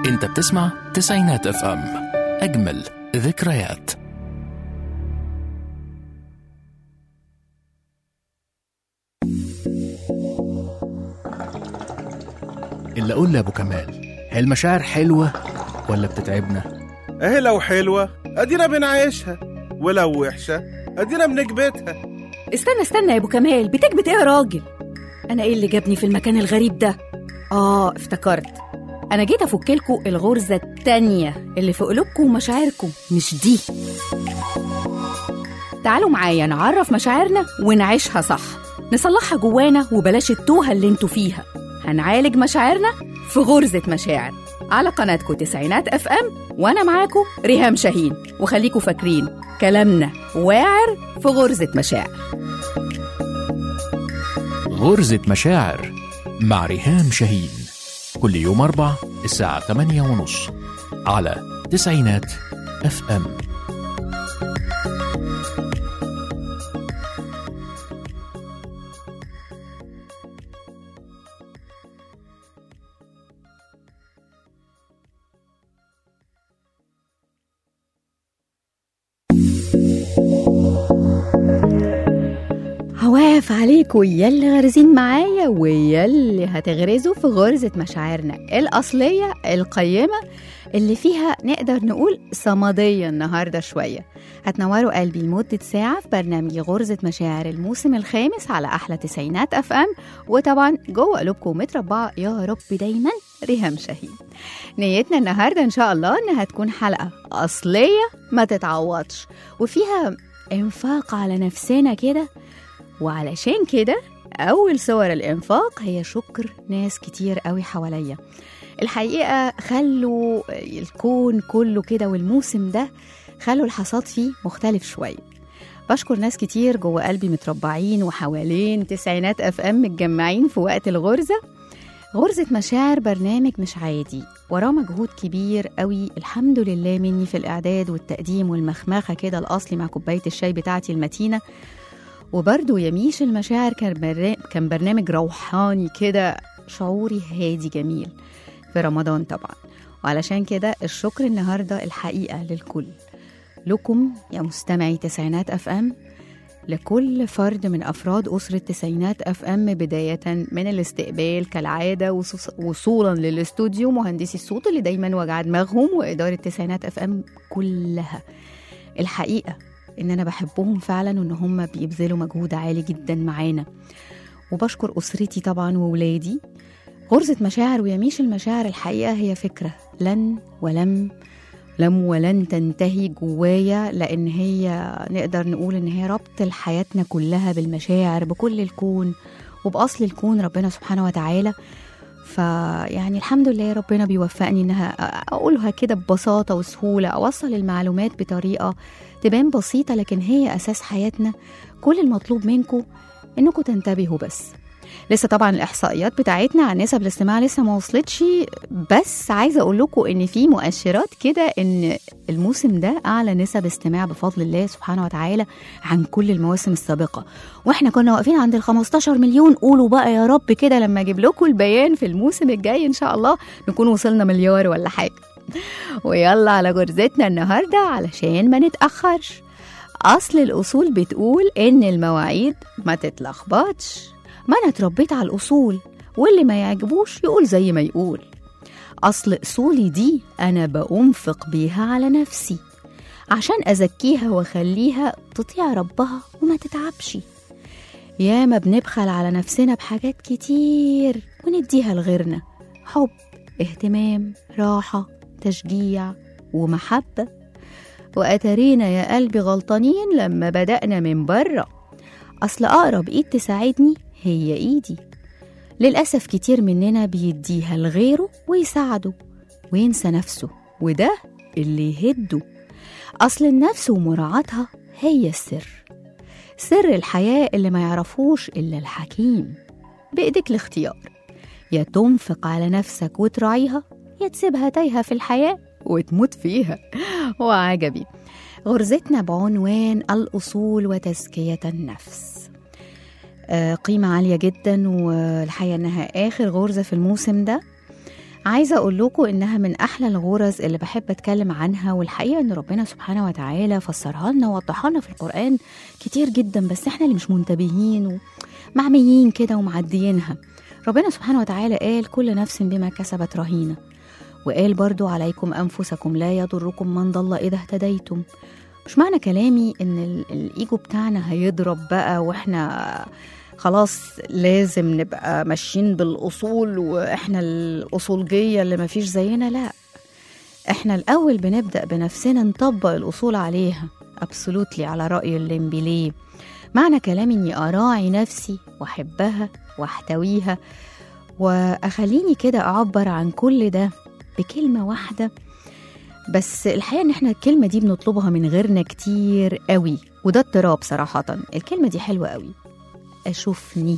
انت بتسمع تسعينات اف ام اجمل ذكريات اللي اقول لابو كمال هي المشاعر حلوه ولا بتتعبنا اهي لو حلوة ادينا بنعيشها ولو وحشة ادينا بنكبتها استنى استنى يا ابو كمال بتكبت ايه يا راجل انا ايه اللي جابني في المكان الغريب ده اه افتكرت انا جيت افك لكم الغرزه التانية اللي في قلوبكم ومشاعركم مش دي تعالوا معايا نعرف مشاعرنا ونعيشها صح نصلحها جوانا وبلاش التوهه اللي انتوا فيها هنعالج مشاعرنا في غرزه مشاعر على قناتكم تسعينات اف ام وانا معاكم ريهام شاهين وخليكم فاكرين كلامنا واعر في غرزه مشاعر غرزة مشاعر مع ريهام شاهين كل يوم أربع الساعة 8 ونص على تسعينات اف ام هواف عليكم يلي غارزين معايا ويلي هتغرزوا في غرزة مشاعرنا الأصلية القيمة اللي فيها نقدر نقول صمدية النهاردة شوية هتنوروا قلبي لمدة ساعة في برنامج غرزة مشاعر الموسم الخامس على أحلى تسعينات أف أم وطبعا جوه قلوبكم متربعة يا رب دايما ريهام شاهين نيتنا النهاردة إن شاء الله إنها تكون حلقة أصلية ما تتعوضش وفيها إنفاق على نفسنا كده وعلشان كده أول صور الإنفاق هي شكر ناس كتير قوي حواليا الحقيقة خلوا الكون كله كده والموسم ده خلوا الحصاد فيه مختلف شوية بشكر ناس كتير جوه قلبي متربعين وحوالين تسعينات اف ام متجمعين في وقت الغرزة غرزة مشاعر برنامج مش عادي وراه مجهود كبير قوي الحمد لله مني في الإعداد والتقديم والمخمخة كده الأصلي مع كوباية الشاي بتاعتي المتينة وبرضه يميش المشاعر كان برا- كان برنامج روحاني كده شعوري هادي جميل في رمضان طبعا وعلشان كده الشكر النهارده الحقيقه للكل لكم يا مستمعي تسعينات اف ام لكل فرد من افراد اسره تسعينات اف ام بدايه من الاستقبال كالعاده وصوص- وصولا للاستوديو مهندسي الصوت اللي دايما وجع دماغهم واداره تسعينات اف ام كلها الحقيقه ان انا بحبهم فعلا وان هم بيبذلوا مجهود عالي جدا معانا وبشكر اسرتي طبعا وولادي غرزة مشاعر ويميش المشاعر الحقيقة هي فكرة لن ولم لم ولن تنتهي جوايا لأن هي نقدر نقول إن هي ربط لحياتنا كلها بالمشاعر بكل الكون وبأصل الكون ربنا سبحانه وتعالى فيعني الحمد لله ربنا بيوفقني إنها أقولها كده ببساطة وسهولة أوصل المعلومات بطريقة تبان بسيطة لكن هي أساس حياتنا كل المطلوب منكم إنكم تنتبهوا بس لسه طبعا الاحصائيات بتاعتنا عن نسب الاستماع لسه ما وصلتش بس عايزه اقول لكم ان في مؤشرات كده ان الموسم ده اعلى نسب استماع بفضل الله سبحانه وتعالى عن كل المواسم السابقه واحنا كنا واقفين عند ال 15 مليون قولوا بقى يا رب كده لما اجيب لكم البيان في الموسم الجاي ان شاء الله نكون وصلنا مليار ولا حاجه ويلا على جرزتنا النهارده علشان ما نتاخرش اصل الاصول بتقول ان المواعيد ما تتلخبطش ما انا اتربيت على الاصول واللي ما يعجبوش يقول زي ما يقول اصل اصولي دي انا بأنفق بيها على نفسي عشان ازكيها واخليها تطيع ربها وما تتعبش ياما بنبخل على نفسنا بحاجات كتير ونديها لغيرنا حب اهتمام راحة تشجيع ومحبة وأترينا يا قلبي غلطانين لما بدأنا من بره أصل أقرب إيد تساعدني هي إيدي للأسف كتير مننا بيديها لغيره ويساعده وينسى نفسه وده اللي يهده أصل النفس ومراعاتها هي السر سر الحياة اللي ما يعرفوش إلا الحكيم بإيدك الاختيار يا تنفق على نفسك وتراعيها يا تسيبها تايهة في الحياة وتموت فيها وعجبي غرزتنا بعنوان الأصول وتزكية النفس آه، قيمة عالية جدا والحقيقة إنها آخر غرزة في الموسم ده عايزة أقول لكم إنها من أحلى الغرز اللي بحب أتكلم عنها والحقيقة إن ربنا سبحانه وتعالى فسرها لنا ووضحها لنا في القرآن كتير جدا بس إحنا اللي مش منتبهين ومعميين كده ومعديينها ربنا سبحانه وتعالى قال كل نفس بما كسبت رهينة وقال برضو عليكم أنفسكم لا يضركم من ضل إذا اهتديتم مش معنى كلامي إن ال- الإيجو بتاعنا هيضرب بقى وإحنا خلاص لازم نبقى ماشيين بالأصول وإحنا الأصولجية اللي مفيش زينا لا إحنا الأول بنبدأ بنفسنا نطبق الأصول عليها أبسولوتلي على رأي الليمبيليه معنى كلامي إني أراعي نفسي وأحبها وأحتويها وأخليني كده أعبر عن كل ده بكلمة واحدة بس الحقيقة إن إحنا الكلمة دي بنطلبها من غيرنا كتير قوي وده اضطراب صراحة الكلمة دي حلوة قوي أشوفني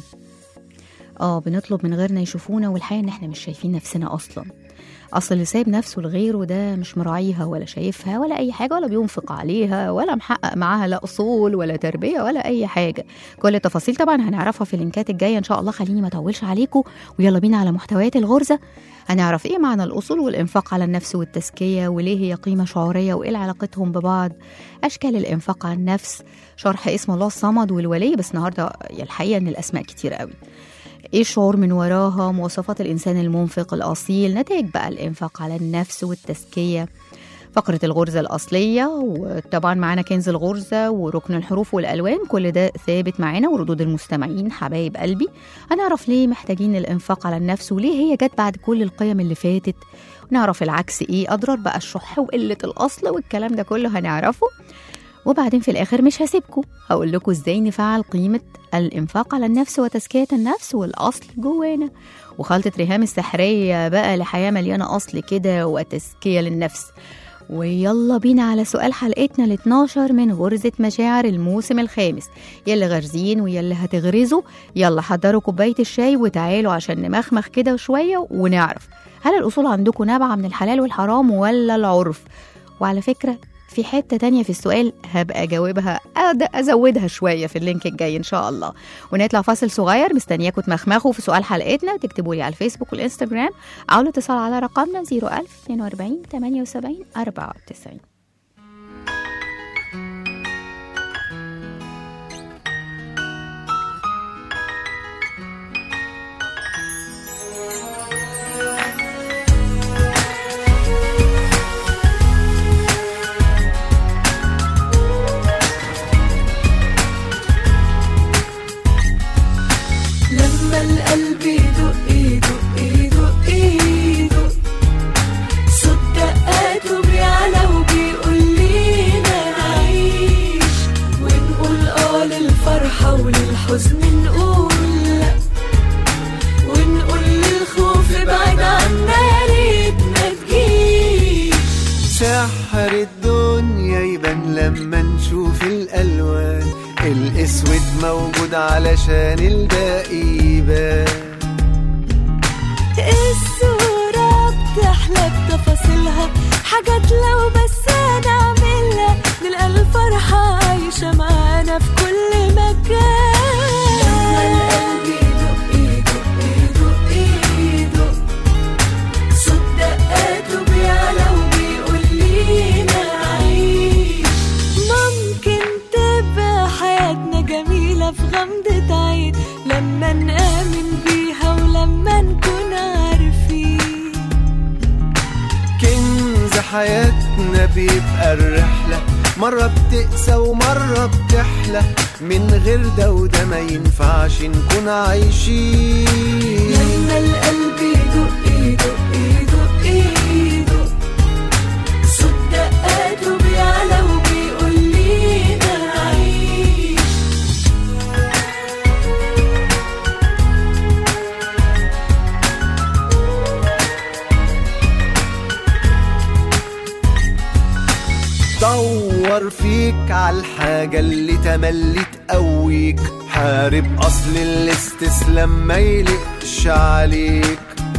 اه بنطلب من غيرنا يشوفونا والحقيقة إن إحنا مش شايفين نفسنا أصلا أصل اللي سايب نفسه لغيره ده مش مراعيها ولا شايفها ولا أي حاجة ولا بينفق عليها ولا محقق معاها لا أصول ولا تربية ولا أي حاجة كل التفاصيل طبعا هنعرفها في اللينكات الجاية إن شاء الله خليني ما أطولش عليكم ويلا بينا على محتويات الغرزة هنعرف إيه معنى الأصول والإنفاق على النفس والتزكية وليه هي قيمة شعورية وإيه علاقتهم ببعض أشكال الإنفاق على النفس شرح اسم الله الصمد والولي بس النهاردة الحقيقة إن الأسماء كتير قوي ايه الشعور من وراها مواصفات الانسان المنفق الاصيل نتائج بقى الانفاق على النفس والتزكيه فقرة الغرزة الأصلية وطبعا معانا كنز الغرزة وركن الحروف والألوان كل ده ثابت معانا وردود المستمعين حبايب قلبي هنعرف ليه محتاجين الإنفاق على النفس وليه هي جت بعد كل القيم اللي فاتت ونعرف العكس إيه أضرار بقى الشح وقلة الأصل والكلام ده كله هنعرفه وبعدين في الآخر مش هسيبكم هقول لكم إزاي نفعل قيمة الإنفاق على النفس وتزكية النفس والأصل جوانا وخلطة ريهام السحرية بقى لحياة مليانة أصل كده وتزكية للنفس ويلا بينا على سؤال حلقتنا ال 12 من غرزة مشاعر الموسم الخامس يلي غارزين ويلي هتغرزوا يلا حضروا كوباية الشاي وتعالوا عشان نمخمخ كده شوية ونعرف هل الأصول عندكم نابعة من الحلال والحرام ولا العرف وعلى فكرة في حتة تانية في السؤال هبقى أجاوبها أد- أزودها شوية في اللينك الجاي إن شاء الله ونطلع فاصل صغير مستنياكم تمخمخوا في سؤال حلقتنا تكتبوا لي على الفيسبوك والإنستجرام أو الاتصال على رقمنا 01042 78 94 لما القلب يدق يدق يدق يدق صوت دقاته بيعلى وبيقول لينا نعيش ونقول اه للفرحة وللحزن نقول لا ونقول للخوف ابعد عنا يا ريت ما تجيش سحر الدنيا يبان لما نشوف الألوان الأسود موجود علشان الباقي يبان الصورة بتحلى بتفاصيلها حاجات لو بس نعملها نلقى الفرحة عايشة معانا في كل مكان لما القلب يدق يدق يدق يدق صوت دقاته بيعلى وبيقول لينا عيش ممكن تبقى حياتنا جميلة في غمضة عين لما نآمن بيها ولما نكون عارفين كنز حياتنا بيبقى الرحلة مرة بتقسى ومرة بتحلى من غير ده وده ما ينفعش نكون عايشين لما القلب يدق يدق يدق يدق صوت دقاته بيعلى وبيقول لينا عيش دور فيك على الحاجة اللي تملي تقويك حارب أصل الاستسلام ما يلقش عليك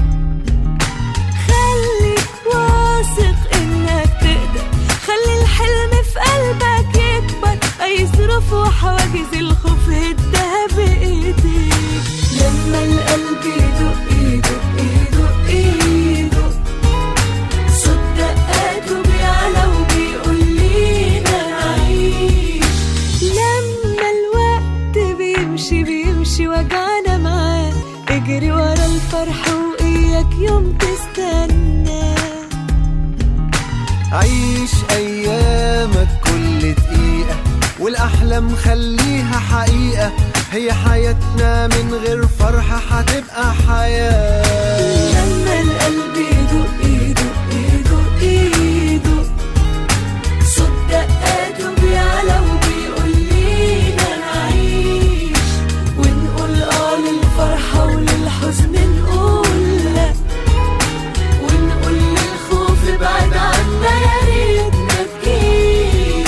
خليك واثق انك تقدر خلي الحلم في قلبك يكبر اي ظروف وحواجز الخوف هدها بايديك لما القلب يدق يدق يدق يدق تجري ورا الفرح وإياك يوم تستنى عيش ايامك كل دقيقة والاحلام خليها حقيقة هي حياتنا من غير فرحة هتبقى حياة لما القلب يدق يدق يدق يدق صوت دقاته بيعلى وبيقول لينا نعيش ونقول اه للفرحة وللحزن نقول لا ونقول للخوف ابعد عنا يا ريت ما تجيش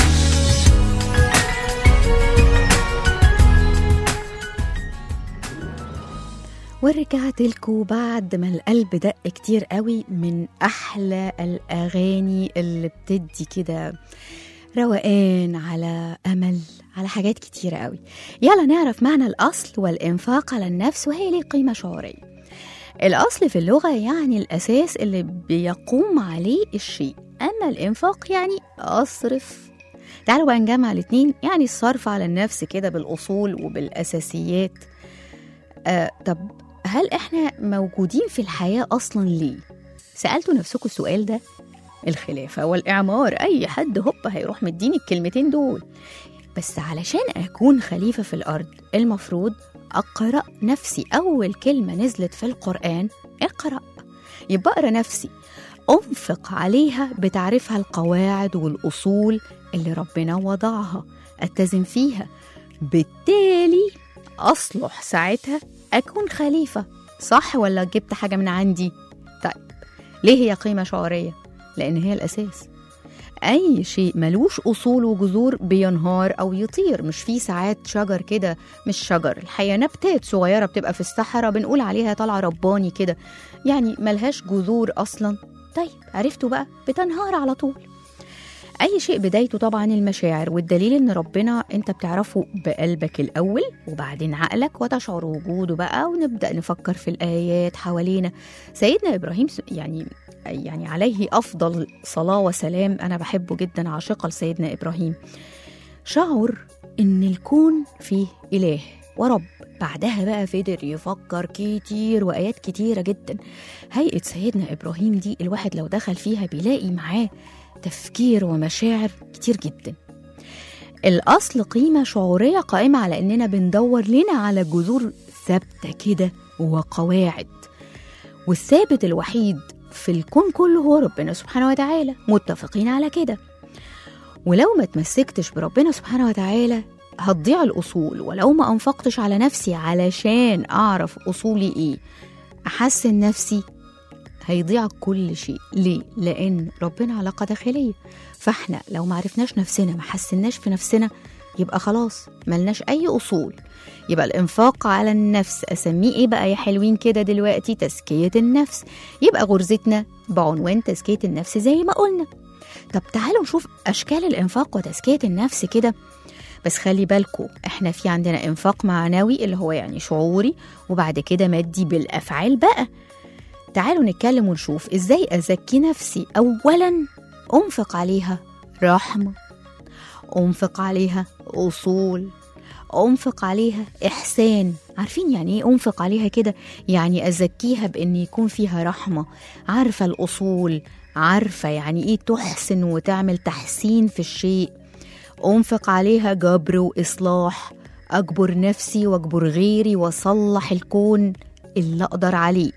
ورجعت لكم بعد ما القلب دق كتير قوي من احلى الاغاني اللي بتدي كده روقان على امل على حاجات كتيره قوي يلا نعرف معنى الاصل والانفاق على النفس وهي ليه قيمه شعوريه الاصل في اللغه يعني الاساس اللي بيقوم عليه الشيء اما الانفاق يعني اصرف تعالوا بقى نجمع الاتنين يعني الصرف على النفس كده بالاصول وبالاساسيات آه طب هل احنا موجودين في الحياة أصلا ليه؟ سألتوا نفسكم السؤال ده؟ الخلافة والإعمار أي حد هوب هيروح مديني الكلمتين دول بس علشان أكون خليفة في الأرض المفروض أقرأ نفسي أول كلمة نزلت في القرآن اقرأ يبقى أقرأ نفسي أنفق عليها بتعرفها القواعد والأصول اللي ربنا وضعها أتزن فيها بالتالي أصلح ساعتها أكون خليفة صح ولا جبت حاجة من عندي؟ طيب ليه هي قيمة شعورية؟ لأن هي الأساس أي شيء ملوش أصول وجذور بينهار أو يطير مش في ساعات شجر كده مش شجر الحقيقة نبتات صغيرة بتبقى في الصحراء بنقول عليها طالعة رباني كده يعني ملهاش جذور أصلا طيب عرفتوا بقى بتنهار على طول أي شيء بدايته طبعا المشاعر والدليل إن ربنا أنت بتعرفه بقلبك الأول وبعدين عقلك وتشعر وجوده بقى ونبدأ نفكر في الآيات حوالينا سيدنا إبراهيم س- يعني يعني عليه أفضل صلاة وسلام أنا بحبه جدا عاشقة لسيدنا إبراهيم شعر إن الكون فيه إله ورب بعدها بقى فضل يفكر كتير وآيات كتيرة جدا هيئة سيدنا إبراهيم دي الواحد لو دخل فيها بيلاقي معاه تفكير ومشاعر كتير جدا الأصل قيمة شعورية قائمة على إننا بندور لنا على جذور ثابتة كده وقواعد والثابت الوحيد في الكون كله هو ربنا سبحانه وتعالى متفقين على كده ولو ما تمسكتش بربنا سبحانه وتعالى هتضيع الأصول ولو ما أنفقتش على نفسي علشان أعرف أصولي إيه أحسن نفسي هيضيع كل شيء ليه؟ لأن ربنا علاقة داخلية فاحنا لو ما عرفناش نفسنا ما حسناش في نفسنا يبقى خلاص ملناش أي أصول يبقى الإنفاق على النفس أسميه إيه بقى يا حلوين كده دلوقتي تزكية النفس يبقى غرزتنا بعنوان تزكية النفس زي ما قلنا طب تعالوا نشوف أشكال الإنفاق وتزكية النفس كده بس خلي بالكوا احنا في عندنا انفاق معنوي اللي هو يعني شعوري وبعد كده مادي بالافعال بقى تعالوا نتكلم ونشوف ازاي ازكي نفسي اولا انفق عليها رحمه انفق عليها اصول انفق عليها احسان عارفين يعني ايه انفق عليها كده يعني ازكيها بان يكون فيها رحمه عارفه الاصول عارفه يعني ايه تحسن وتعمل تحسين في الشيء انفق عليها جبر واصلاح اجبر نفسي واجبر غيري واصلح الكون اللي اقدر عليه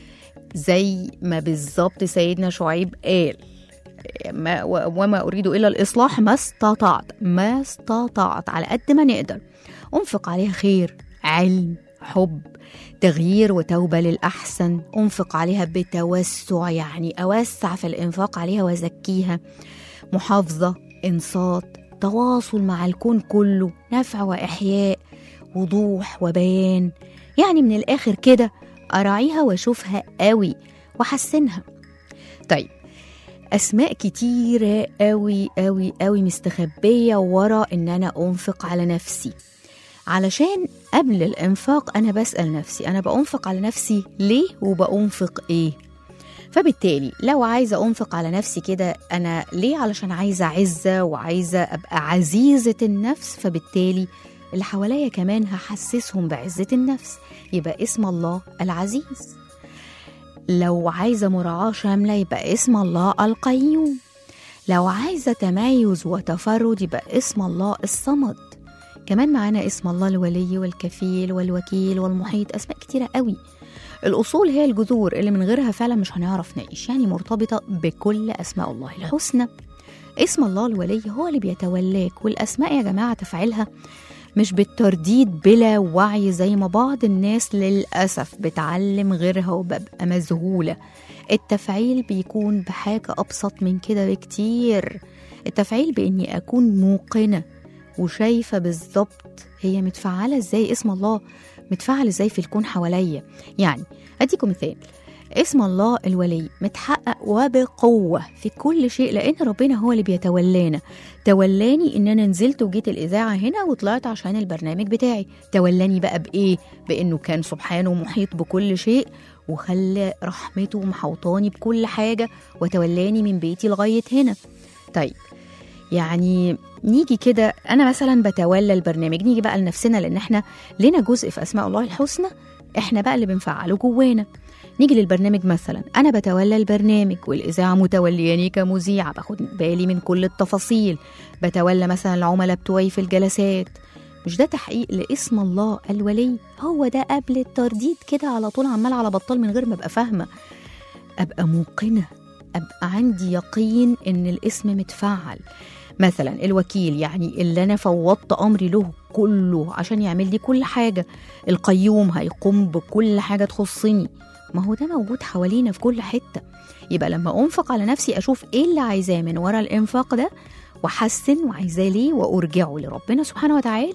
زي ما بالظبط سيدنا شعيب قال ما وما اريد الا الاصلاح ما استطعت ما استطعت على قد ما نقدر انفق عليها خير علم حب تغيير وتوبة للأحسن أنفق عليها بتوسع يعني أوسع في الإنفاق عليها وأزكيها محافظة إنصات تواصل مع الكون كله نفع وإحياء وضوح وبيان يعني من الآخر كده أراعيها وأشوفها قوي وأحسنها طيب أسماء كتيرة قوي قوي قوي مستخبية ورا إن أنا أنفق على نفسي علشان قبل الإنفاق أنا بسأل نفسي أنا بأنفق على نفسي ليه وبأنفق إيه فبالتالي لو عايزة أنفق على نفسي كده أنا ليه علشان عايزة عزة وعايزة أبقى عزيزة النفس فبالتالي اللي حواليا كمان هحسسهم بعزة النفس يبقى اسم الله العزيز لو عايزة مراعاة شاملة يبقى اسم الله القيوم لو عايزة تميز وتفرد يبقى اسم الله الصمد كمان معانا اسم الله الولي والكفيل والوكيل والمحيط أسماء كتيرة قوي الأصول هي الجذور اللي من غيرها فعلا مش هنعرف نعيش يعني مرتبطة بكل أسماء الله الحسنى اسم الله الولي هو اللي بيتولاك والأسماء يا جماعة تفعيلها مش بالترديد بلا وعي زي ما بعض الناس للأسف بتعلم غيرها وببقى مذهولة التفعيل بيكون بحاجة أبسط من كده بكتير التفعيل بإني أكون موقنة وشايفة بالظبط هي متفعلة ازاي اسم الله متفعل ازاي في الكون حواليا يعني أديكم مثال اسم الله الولي متحقق وبقوة في كل شيء لأن ربنا هو اللي بيتولانا تولاني إن أنا نزلت وجيت الإذاعة هنا وطلعت عشان البرنامج بتاعي تولاني بقى بإيه؟ بإنه كان سبحانه محيط بكل شيء وخلى رحمته محوطاني بكل حاجة وتولاني من بيتي لغاية هنا طيب يعني نيجي كده انا مثلا بتولى البرنامج نيجي بقى لنفسنا لان احنا لنا جزء في اسماء الله الحسنى احنا بقى اللي بنفعله جوانا نيجي للبرنامج مثلا انا بتولى البرنامج والاذاعه متولياني كمذيعه باخد بالي من كل التفاصيل بتولى مثلا العملاء بتوعي في الجلسات مش ده تحقيق لاسم الله الولي هو ده قبل الترديد كده على طول عمال على بطال من غير ما ابقى فاهمه ابقى موقنه ابقى عندي يقين ان الاسم متفعل مثلا الوكيل يعني اللي انا فوضت امري له كله عشان يعمل لي كل حاجه القيوم هيقوم بكل حاجه تخصني ما هو ده موجود حوالينا في كل حته يبقى لما انفق على نفسي اشوف ايه اللي عايزاه من ورا الانفاق ده واحسن وعايزاه ليه وارجعه لربنا سبحانه وتعالى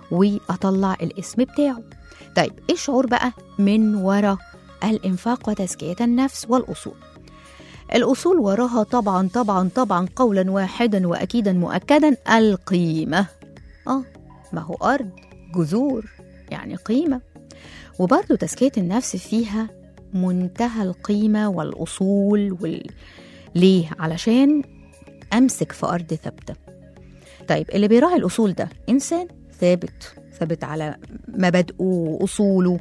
واطلع الاسم بتاعه طيب ايه الشعور بقى من ورا الانفاق وتزكيه النفس والاصول الأصول وراها طبعا طبعا طبعا قولا واحدا وأكيدا مؤكدا القيمة آه ما هو أرض جذور يعني قيمة وبرضو تزكية النفس فيها منتهى القيمة والأصول وال... ليه؟ علشان أمسك في أرض ثابتة طيب اللي بيراعي الأصول ده إنسان ثابت ثابت على مبادئه وأصوله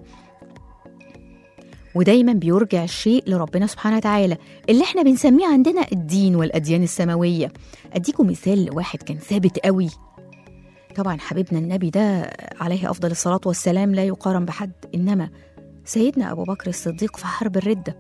ودايما بيرجع الشيء لربنا سبحانه وتعالى اللي احنا بنسميه عندنا الدين والأديان السماوية أديكم مثال لواحد كان ثابت قوي طبعا حبيبنا النبي ده عليه أفضل الصلاة والسلام لا يقارن بحد إنما سيدنا أبو بكر الصديق في حرب الردة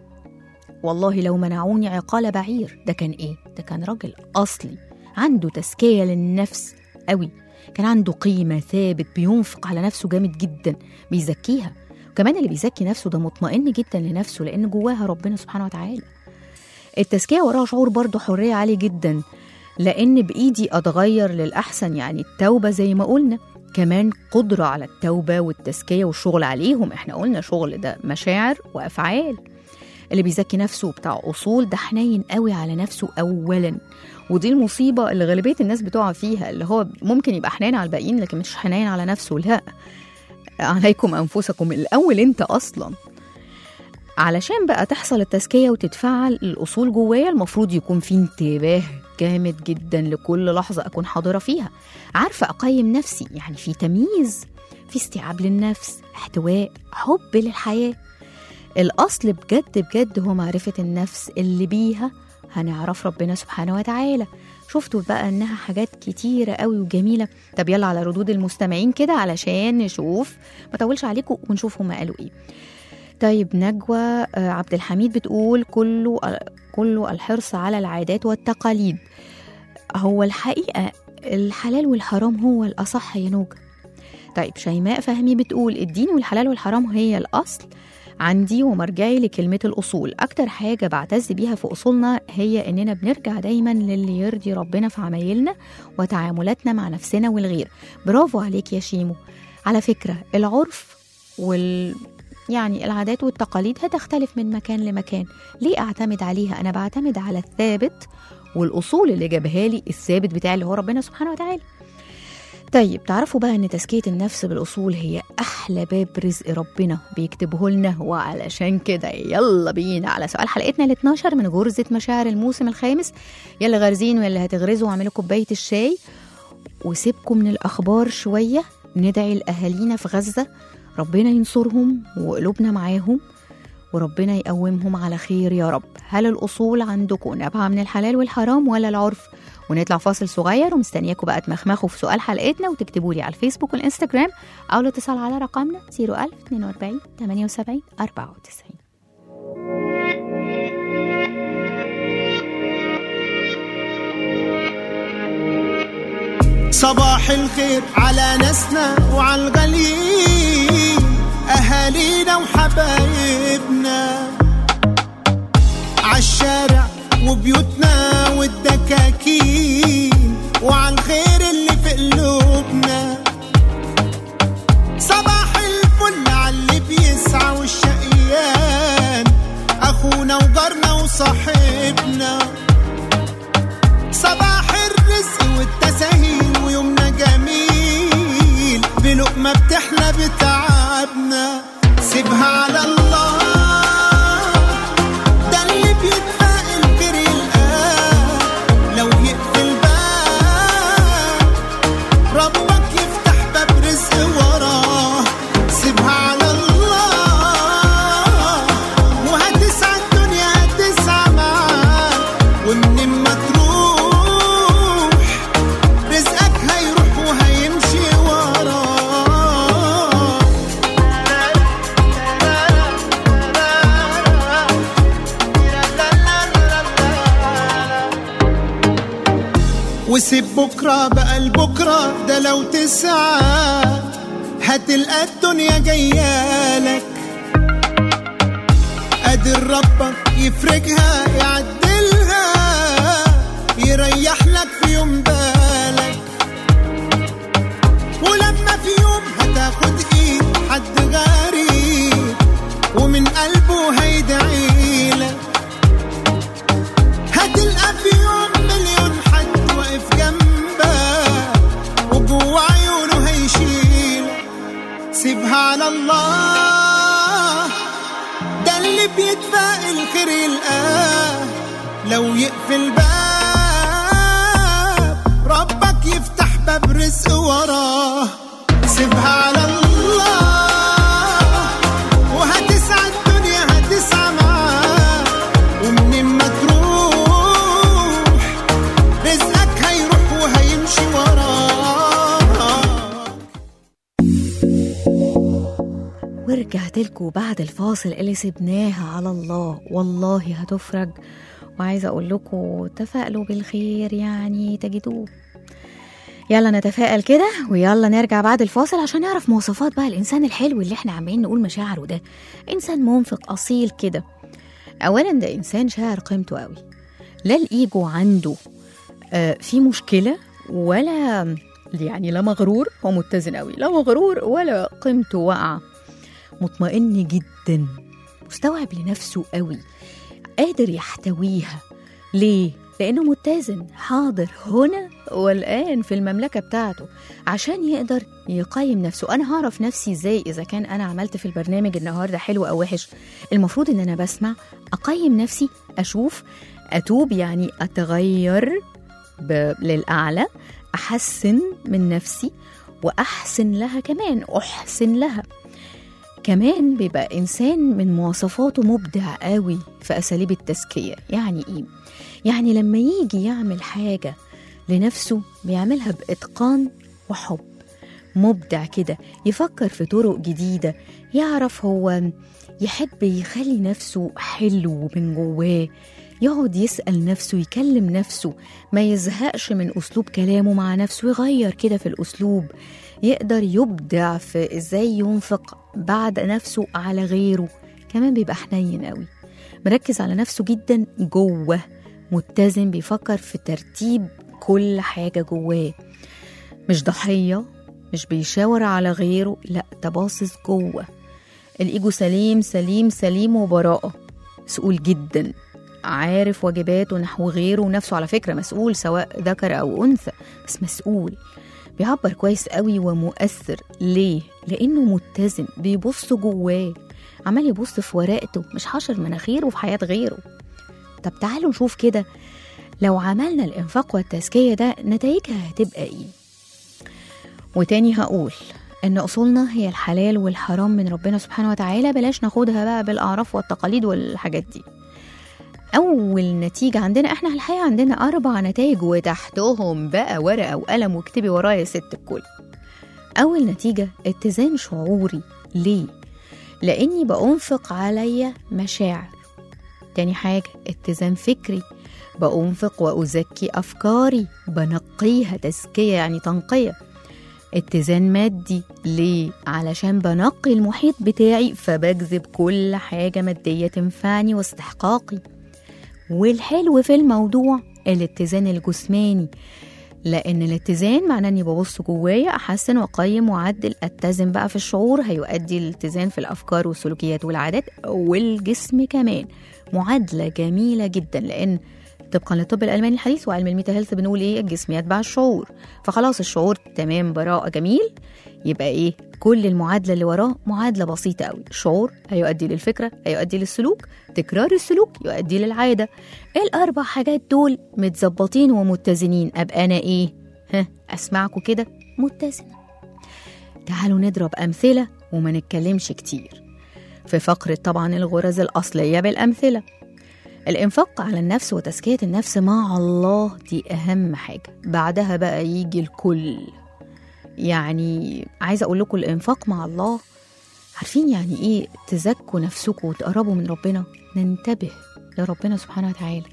والله لو منعوني عقال بعير ده كان إيه؟ ده كان راجل أصلي عنده تزكية للنفس قوي كان عنده قيمة ثابت بينفق على نفسه جامد جدا بيزكيها وكمان اللي بيزكي نفسه ده مطمئن جدا لنفسه لأن جواها ربنا سبحانه وتعالى التزكية وراها شعور برضه حرية عالي جدا لأن بإيدي أتغير للأحسن يعني التوبة زي ما قلنا كمان قدرة على التوبة والتزكية والشغل عليهم احنا قلنا شغل ده مشاعر وأفعال اللي بيزكي نفسه بتاع أصول ده حنين قوي على نفسه أولا ودي المصيبة اللي غالبية الناس بتقع فيها اللي هو ممكن يبقى حنين على الباقيين لكن مش حنين على نفسه لا عليكم أنفسكم الأول أنت أصلا علشان بقى تحصل التزكية وتتفعل الأصول جوايا المفروض يكون في انتباه جامد جدا لكل لحظة أكون حاضرة فيها عارفة أقيم نفسي يعني في تمييز في استيعاب للنفس احتواء حب للحياة الأصل بجد بجد هو معرفة النفس اللي بيها هنعرف ربنا سبحانه وتعالى شفتوا بقى انها حاجات كتيرة قوي وجميلة طب يلا على ردود المستمعين كده علشان نشوف ما طولش عليكم ونشوف هما قالوا ايه طيب نجوى آه، عبد الحميد بتقول كله كله الحرص على العادات والتقاليد هو الحقيقة الحلال والحرام هو الأصح يا نوجة طيب شيماء فهمي بتقول الدين والحلال والحرام هي الأصل عندي ومرجعي لكلمة الأصول أكتر حاجة بعتز بيها في أصولنا هي إننا بنرجع دايما للي يرضي ربنا في عمايلنا وتعاملاتنا مع نفسنا والغير برافو عليك يا شيمو على فكرة العرف وال يعني العادات والتقاليد هتختلف من مكان لمكان ليه أعتمد عليها أنا بعتمد على الثابت والأصول اللي جابها لي الثابت بتاعي اللي هو ربنا سبحانه وتعالى طيب تعرفوا بقى ان تزكية النفس بالأصول هي أحلى باب رزق ربنا بيكتبه لنا وعلشان كده يلا بينا على سؤال حلقتنا ال 12 من غرزة مشاعر الموسم الخامس يلا غارزين واللي هتغرزوا واعملوا كوباية الشاي وسيبكم من الأخبار شوية ندعي لأهالينا في غزة ربنا ينصرهم وقلوبنا معاهم وربنا يقومهم على خير يا رب هل الأصول عندكم نابعة من الحلال والحرام ولا العرف ونطلع فاصل صغير ومستنياكم بقى تمخمخوا في سؤال حلقتنا وتكتبوا لي على الفيسبوك والانستجرام او الاتصال على رقمنا 01042 78 94 صباح الخير على ناسنا وعلى الغاليين أهالينا وحبايبنا عالشارع وبيوتنا والدكاكين وعلى الخير اللي في قلوبنا صباح الفل على اللي بيسعى والشقيان أخونا وجارنا وصاحبنا صباح الرزق والتساهيل ويومنا جميل بلقمة بتحلى بتعبنا سيبها على الله ده اللي بيتفائل غير يلقاه لو يقفل باب ربك يفتح باب رزق وراه سيبها على الله وهتسعى الدنيا هتسعى معاك ومن ما تروح رزقك هيروح وهيمشي وراه وسيب بكرة بقى لبكرة ده لو تسعى هتلقى الدنيا جايالك قادر ربك يفرجها يعدلها يريح لك في يوم بالك ولما في يوم هتاخد ايد حد غريب ومن قلبه هيدعيلك هتلقى في يوم مليون حد واقف جنبك وجوه عيونه هيشيلك سيبها على الله ده اللي بيتفائل خير يلقاه لو يقفل باب ربك يفتح باب رزق وراه سيبها على الله وهتسعى الدنيا هتسعى معاه ومن ما تروح رزقك هيروح وهيمشي وراه ورجعت لكم بعد الفاصل اللي سبناها على الله والله هتفرج وعايزه اقول لكم تفائلوا بالخير يعني تجدوه يلا نتفائل كده ويلا نرجع بعد الفاصل عشان نعرف مواصفات بقى الانسان الحلو اللي احنا عمالين نقول مشاعره ده انسان منفق اصيل كده اولا ده انسان شاعر قيمته قوي لا الايجو عنده آه في مشكله ولا يعني لا مغرور هو متزن قوي لا مغرور ولا قيمته واقعه مطمئن جدا مستوعب لنفسه قوي قادر يحتويها ليه؟ لأنه متزن حاضر هنا والآن في المملكة بتاعته عشان يقدر يقيم نفسه أنا هعرف نفسي إزاي إذا كان أنا عملت في البرنامج النهاردة حلو أو وحش المفروض إن أنا بسمع أقيم نفسي أشوف أتوب يعني أتغير ب... للأعلى أحسن من نفسي وأحسن لها كمان أحسن لها كمان بيبقى إنسان من مواصفاته مبدع قوي في أساليب التزكية يعني إيه؟ يعني لما يجي يعمل حاجة لنفسه بيعملها بإتقان وحب مبدع كده يفكر في طرق جديدة يعرف هو يحب يخلي نفسه حلو من جواه يقعد يسأل نفسه يكلم نفسه ما يزهقش من أسلوب كلامه مع نفسه يغير كده في الأسلوب يقدر يبدع في إزاي ينفق بعد نفسه على غيره كمان بيبقى حنين قوي مركز على نفسه جدا جوه متزن بيفكر في ترتيب كل حاجة جواه مش ضحية مش بيشاور على غيره لا ده باصص جوه الإيجو سليم سليم سليم وبراءة مسؤول جدا عارف واجباته نحو غيره ونفسه على فكرة مسؤول سواء ذكر أو أنثى بس مسؤول بيعبر كويس قوي ومؤثر ليه؟ لأنه متزن بيبص جواه عمال يبص في ورقته مش حاشر مناخيره في حياة غيره طب تعالوا نشوف كده لو عملنا الإنفاق والتزكية ده نتائجها هتبقى إيه؟ وتاني هقول ان اصولنا هي الحلال والحرام من ربنا سبحانه وتعالى بلاش ناخدها بقى بالاعراف والتقاليد والحاجات دي اول نتيجه عندنا احنا الحقيقه عندنا اربع نتائج وتحتهم بقى ورقه وقلم واكتبي ورايا يا ست الكل اول نتيجه اتزان شعوري ليه لاني بانفق عليا مشاعر تاني حاجه اتزان فكري بأنفق وأزكي أفكاري بنقيها تزكية يعني تنقية اتزان مادي ليه؟ علشان بنقي المحيط بتاعي فبجذب كل حاجة مادية تنفعني واستحقاقي والحلو في الموضوع الاتزان الجسماني لأن الاتزان معناه إني ببص جوايا أحسن وأقيم وأعدل أتزن بقى في الشعور هيؤدي الاتزان في الأفكار والسلوكيات والعادات والجسم كمان معادلة جميلة جدا لأن طبقا للطب الالماني الحديث وعلم الميتا هيلث بنقول ايه الجسم يتبع الشعور فخلاص الشعور تمام براءه جميل يبقى ايه كل المعادله اللي وراه معادله بسيطه قوي الشعور هيؤدي للفكره هيؤدي للسلوك تكرار السلوك يؤدي للعاده الاربع حاجات دول متظبطين ومتزنين ابقى انا ايه ها اسمعكم كده متزنه تعالوا نضرب امثله وما نتكلمش كتير في فقره طبعا الغرز الاصليه بالامثله الإنفاق على النفس وتزكية النفس مع الله دي أهم حاجة بعدها بقى يجي الكل يعني عايزة أقول لكم الإنفاق مع الله عارفين يعني إيه تزكوا نفسكم وتقربوا من ربنا ننتبه لربنا سبحانه وتعالى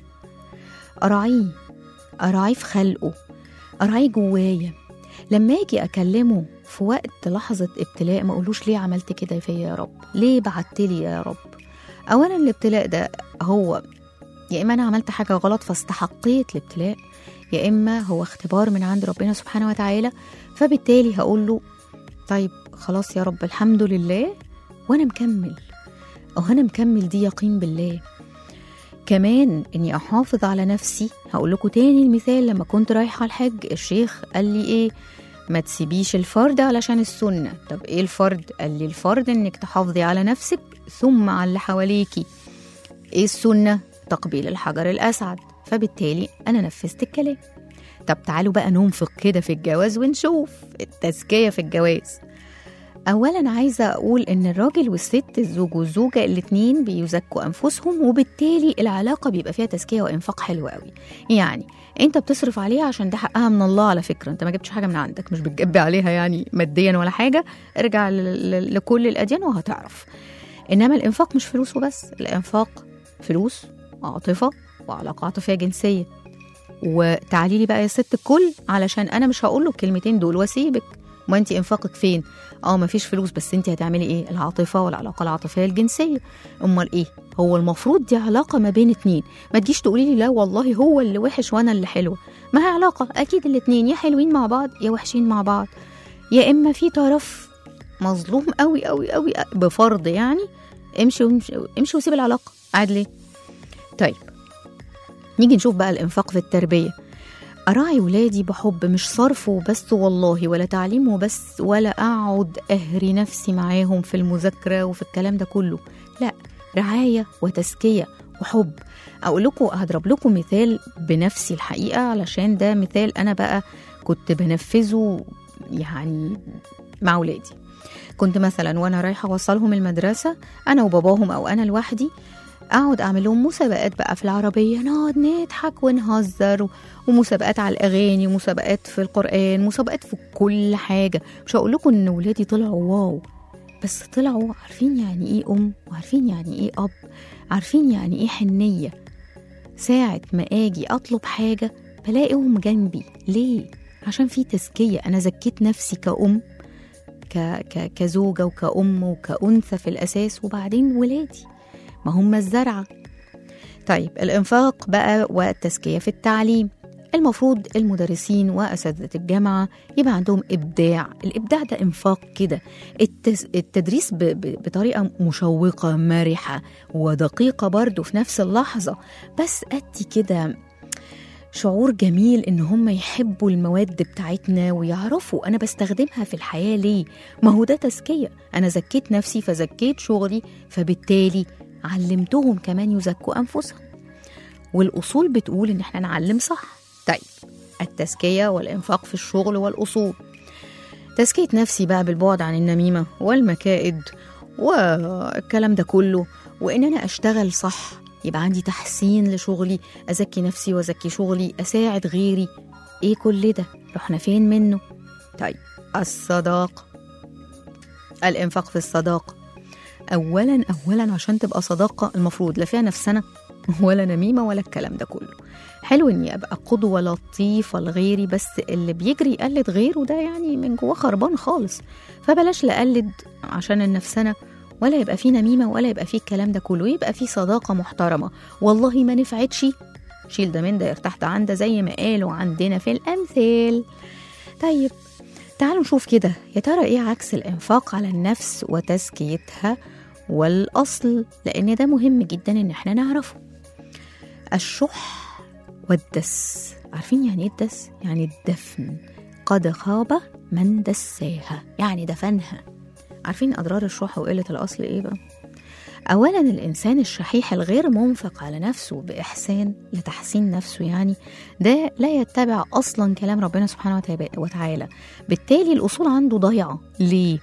أراعيه أراعيه في خلقه أراعيه جوايا لما أجي أكلمه في وقت لحظة ابتلاء ما أقولوش ليه عملت كده فيا يا رب ليه بعتلي يا رب أولا الابتلاء ده هو يا إما أنا عملت حاجة غلط فاستحقيت الابتلاء يا إما هو اختبار من عند ربنا سبحانه وتعالى فبالتالي هقول له طيب خلاص يا رب الحمد لله وأنا مكمل أو أنا مكمل دي يقين بالله كمان إني أحافظ على نفسي هقول لكم تاني المثال لما كنت رايحة الحج الشيخ قال لي إيه ما تسيبيش الفرد علشان السنة طب إيه الفرد؟ قال لي الفرد إنك تحافظي على نفسك ثم على اللي حواليكي إيه السنة؟ تقبيل الحجر الأسعد فبالتالي أنا نفذت الكلام طب تعالوا بقى ننفق كده في الجواز ونشوف التزكية في الجواز أولا عايزة أقول إن الراجل والست الزوج والزوجة الاتنين بيزكوا أنفسهم وبالتالي العلاقة بيبقى فيها تزكية وإنفاق حلو قوي يعني أنت بتصرف عليها عشان ده حقها من الله على فكرة أنت ما جبتش حاجة من عندك مش بتجبي عليها يعني ماديا ولا حاجة ارجع ل- ل- لكل الأديان وهتعرف إنما الإنفاق مش فلوس وبس الإنفاق فلوس عاطفة وعلاقة عاطفية جنسية وتعالي لي بقى يا ست الكل علشان انا مش هقول له الكلمتين دول واسيبك ما انت انفاقك فين اه ما فيش فلوس بس انت هتعملي ايه العاطفه والعلاقه العاطفيه الجنسيه امال ايه هو المفروض دي علاقه ما بين اتنين ما تجيش تقولي لي لا والله هو اللي وحش وانا اللي حلوه ما هي علاقه اكيد الاتنين يا حلوين مع بعض يا وحشين مع بعض يا اما في طرف مظلوم قوي قوي قوي بفرض يعني امشي وامشي, امشي وسيب العلاقه قاعد ليه طيب نيجي نشوف بقى الإنفاق في التربية أراعي ولادي بحب مش صرف وبس والله ولا تعليم وبس ولا أقعد أهري نفسي معاهم في المذاكرة وفي الكلام ده كله لا رعاية وتزكية وحب أقول لكم هضرب لكم مثال بنفسي الحقيقة علشان ده مثال أنا بقى كنت بنفذه يعني مع ولادي كنت مثلا وانا رايحه اوصلهم المدرسه انا وباباهم او انا لوحدي اقعد اعمل لهم مسابقات بقى في العربيه نقعد نضحك ونهزر و- ومسابقات على الاغاني ومسابقات في القران مسابقات في كل حاجه مش هقول لكم ان ولادي طلعوا واو بس طلعوا عارفين يعني ايه ام وعارفين يعني ايه اب عارفين يعني ايه حنيه ساعه ما اجي اطلب حاجه بلاقيهم جنبي ليه عشان في تزكيه انا زكيت نفسي كأم ك... ك... كزوجه وكأم وكأنثى في الاساس وبعدين ولادي ما هم الزرعة طيب الإنفاق بقى والتزكية في التعليم المفروض المدرسين وأساتذة الجامعة يبقى عندهم إبداع الإبداع ده إنفاق كده التس... التدريس ب... ب... بطريقة مشوقة مرحة ودقيقة برضو في نفس اللحظة بس أدي كده شعور جميل ان هم يحبوا المواد بتاعتنا ويعرفوا انا بستخدمها في الحياه ليه ما هو ده تزكيه انا زكيت نفسي فزكيت شغلي فبالتالي علمتهم كمان يزكوا انفسهم والاصول بتقول ان احنا نعلم صح طيب التزكيه والانفاق في الشغل والاصول تزكية نفسي بقى بالبعد عن النميمة والمكائد والكلام ده كله وإن أنا أشتغل صح يبقى عندي تحسين لشغلي أزكي نفسي وأزكي شغلي أساعد غيري إيه كل ده رحنا فين منه طيب الصداقة الإنفاق في الصداقة أولا أولا عشان تبقى صداقة المفروض لا فيها نفسنا ولا نميمة ولا الكلام ده كله حلو إني أبقى قدوة لطيفة لغيري بس اللي بيجري يقلد غيره ده يعني من جواه خربان خالص فبلاش لقلد عشان النفسنا ولا يبقى فيه نميمة ولا يبقى فيه الكلام ده كله يبقى فيه صداقة محترمة والله ما نفعتش شيل ده من ده يرتاح ده عن ده زي ما قالوا عندنا في الأمثال طيب تعالوا نشوف كده يا ترى ايه عكس الانفاق على النفس وتزكيتها والاصل لان ده مهم جدا ان احنا نعرفه الشح والدس عارفين يعني ايه الدس يعني الدفن قد خاب من دساها يعني دفنها عارفين اضرار الشح وقله الاصل ايه بقى اولا الانسان الشحيح الغير منفق على نفسه باحسان لتحسين نفسه يعني ده لا يتبع اصلا كلام ربنا سبحانه وتعالى- وتعالى بالتالي الاصول عنده ضايعه ليه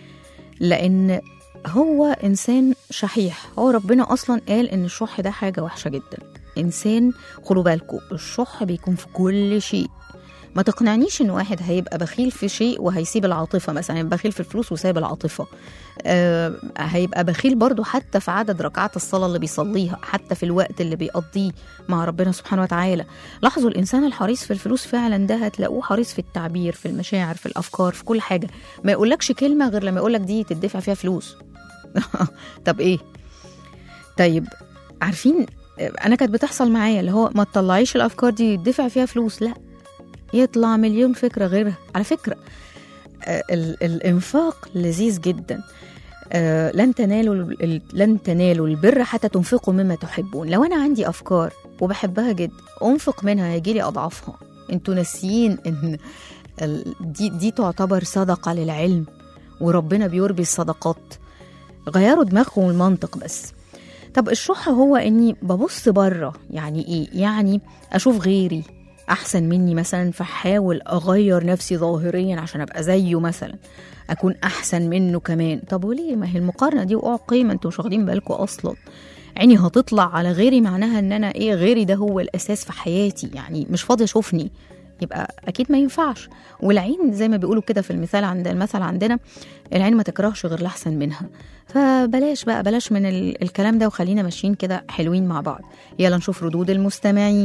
لان هو انسان شحيح هو ربنا اصلا قال ان الشح ده حاجه وحشه جدا انسان خدوا بالكم الشح بيكون في كل شيء ما تقنعنيش ان واحد هيبقى بخيل في شيء وهيسيب العاطفه مثلا يبقى بخيل في الفلوس وسايب العاطفه آه هيبقى بخيل برضو حتى في عدد ركعات الصلاه اللي بيصليها حتى في الوقت اللي بيقضيه مع ربنا سبحانه وتعالى لاحظوا الانسان الحريص في الفلوس فعلا ده هتلاقوه حريص في التعبير في المشاعر في الافكار في كل حاجه ما يقولكش كلمه غير لما يقولك دي تدفع فيها فلوس طب ايه طيب عارفين انا كانت بتحصل معايا اللي هو ما تطلعيش الافكار دي يدفع فيها فلوس لا يطلع مليون فكره غيرها على فكره آه، ال- الانفاق لذيذ جدا آه، لن تنالوا ال- ال- لن تنالوا البر حتى تنفقوا مما تحبون لو انا عندي افكار وبحبها جدا انفق منها هيجي لي اضعافها انتوا ناسيين ان ال- دي دي تعتبر صدقه للعلم وربنا بيربي الصدقات غيروا دماغهم المنطق بس طب الشح هو اني ببص بره يعني ايه يعني اشوف غيري احسن مني مثلا فاحاول اغير نفسي ظاهريا عشان ابقى زيه مثلا اكون احسن منه كمان طب وليه ما هي المقارنه دي وقع قيمه انتوا مش واخدين بالكم اصلا عيني هتطلع على غيري معناها ان انا ايه غيري ده هو الاساس في حياتي يعني مش فاضي اشوفني يبقى اكيد ما ينفعش والعين زي ما بيقولوا كده في المثال عند المثل عندنا العين ما تكرهش غير الاحسن منها فبلاش بقى بلاش من ال- الكلام ده وخلينا ماشيين كده حلوين مع بعض يلا نشوف ردود المستمعين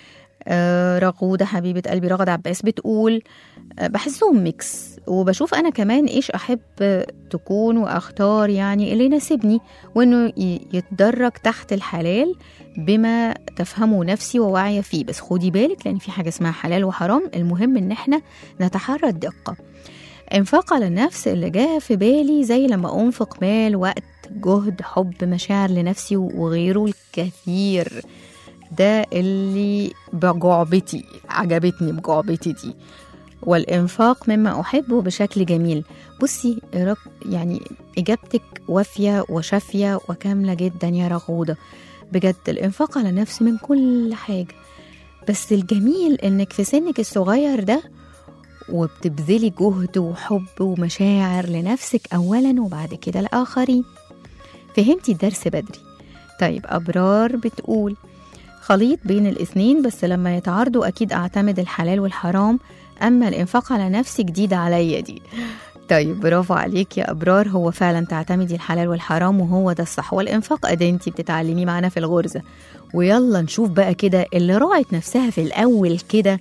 آه رغودة حبيبة قلبي رغد عباس بتقول آه بحسهم ميكس وبشوف أنا كمان إيش أحب آه، تكون وأختار يعني اللي يناسبني وإنه ي- يتدرج تحت الحلال بما تفهمه نفسي وواعية فيه بس خدي بالك لأن في حاجة اسمها حلال وحرام المهم إن إحنا نتحرى الدقة انفاق على النفس اللي جاء في بالي زي لما أنفق مال وقت جهد حب مشاعر لنفسي وغيره الكثير ده اللي بجعبتي عجبتني بجعبتي دي والإنفاق مما أحبه بشكل جميل بصي رق- يعني إجابتك وافية وشافية وكاملة جدا يا رغودة بجد الإنفاق على نفسي من كل حاجة بس الجميل إنك في سنك الصغير ده وبتبذلي جهد وحب ومشاعر لنفسك أولا وبعد كده الآخرين فهمتي الدرس بدري طيب أبرار بتقول خليط بين الاثنين بس لما يتعارضوا أكيد أعتمد الحلال والحرام أما الإنفاق على نفسي جديدة عليا دي طيب برافو عليك يا أبرار هو فعلا تعتمدي الحلال والحرام وهو ده الصح والإنفاق أدي انتي بتتعلميه معانا في الغرزة ويلا نشوف بقى كده اللي راعت نفسها في الأول كده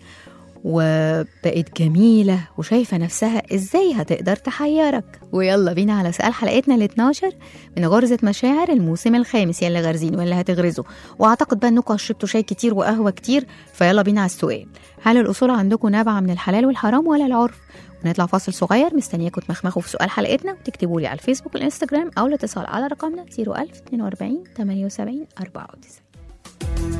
وبقت جميلة وشايفة نفسها ازاي هتقدر تحيرك ويلا بينا على سؤال حلقتنا ال 12 من غرزة مشاعر الموسم الخامس يلا غارزين ولا هتغرزوا واعتقد بقى انكم شربتوا شاي كتير وقهوة كتير فيلا بينا على السؤال هل الأصول عندكم نابعة من الحلال والحرام ولا العرف؟ ونطلع فاصل صغير مستنياكم تمخمخوا في سؤال حلقتنا وتكتبوا لي على الفيسبوك والانستجرام او الاتصال على رقمنا 01042 78 94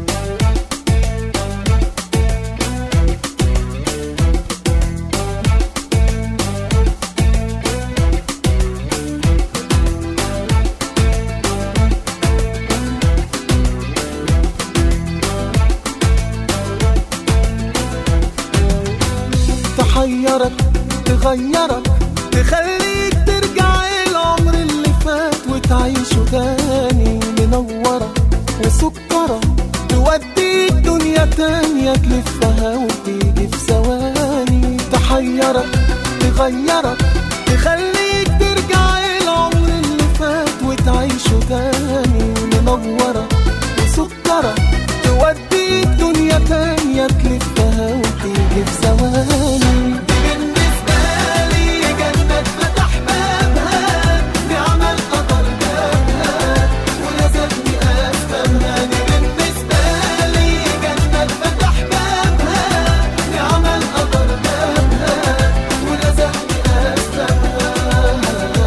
تحيرك تغيرك تخليك ترجع العمر اللي فات وتعيشه تاني منورة وسكرة توديك دنيا تانية تلفها وتيجي في ثواني تحيرك تغيرك تخليك ترجع العمر اللي فات وتعيشه تاني منورة وسكرة توديك دنيا تانية تلفها وتيجي في ثواني دي بالنسبة لي جنة فتح بابها بعمل قدر جابها ولازمني أفهمها دي بالنسبة لي جنة فتح بابها بعمل قدر جابها ولازمني أفهمها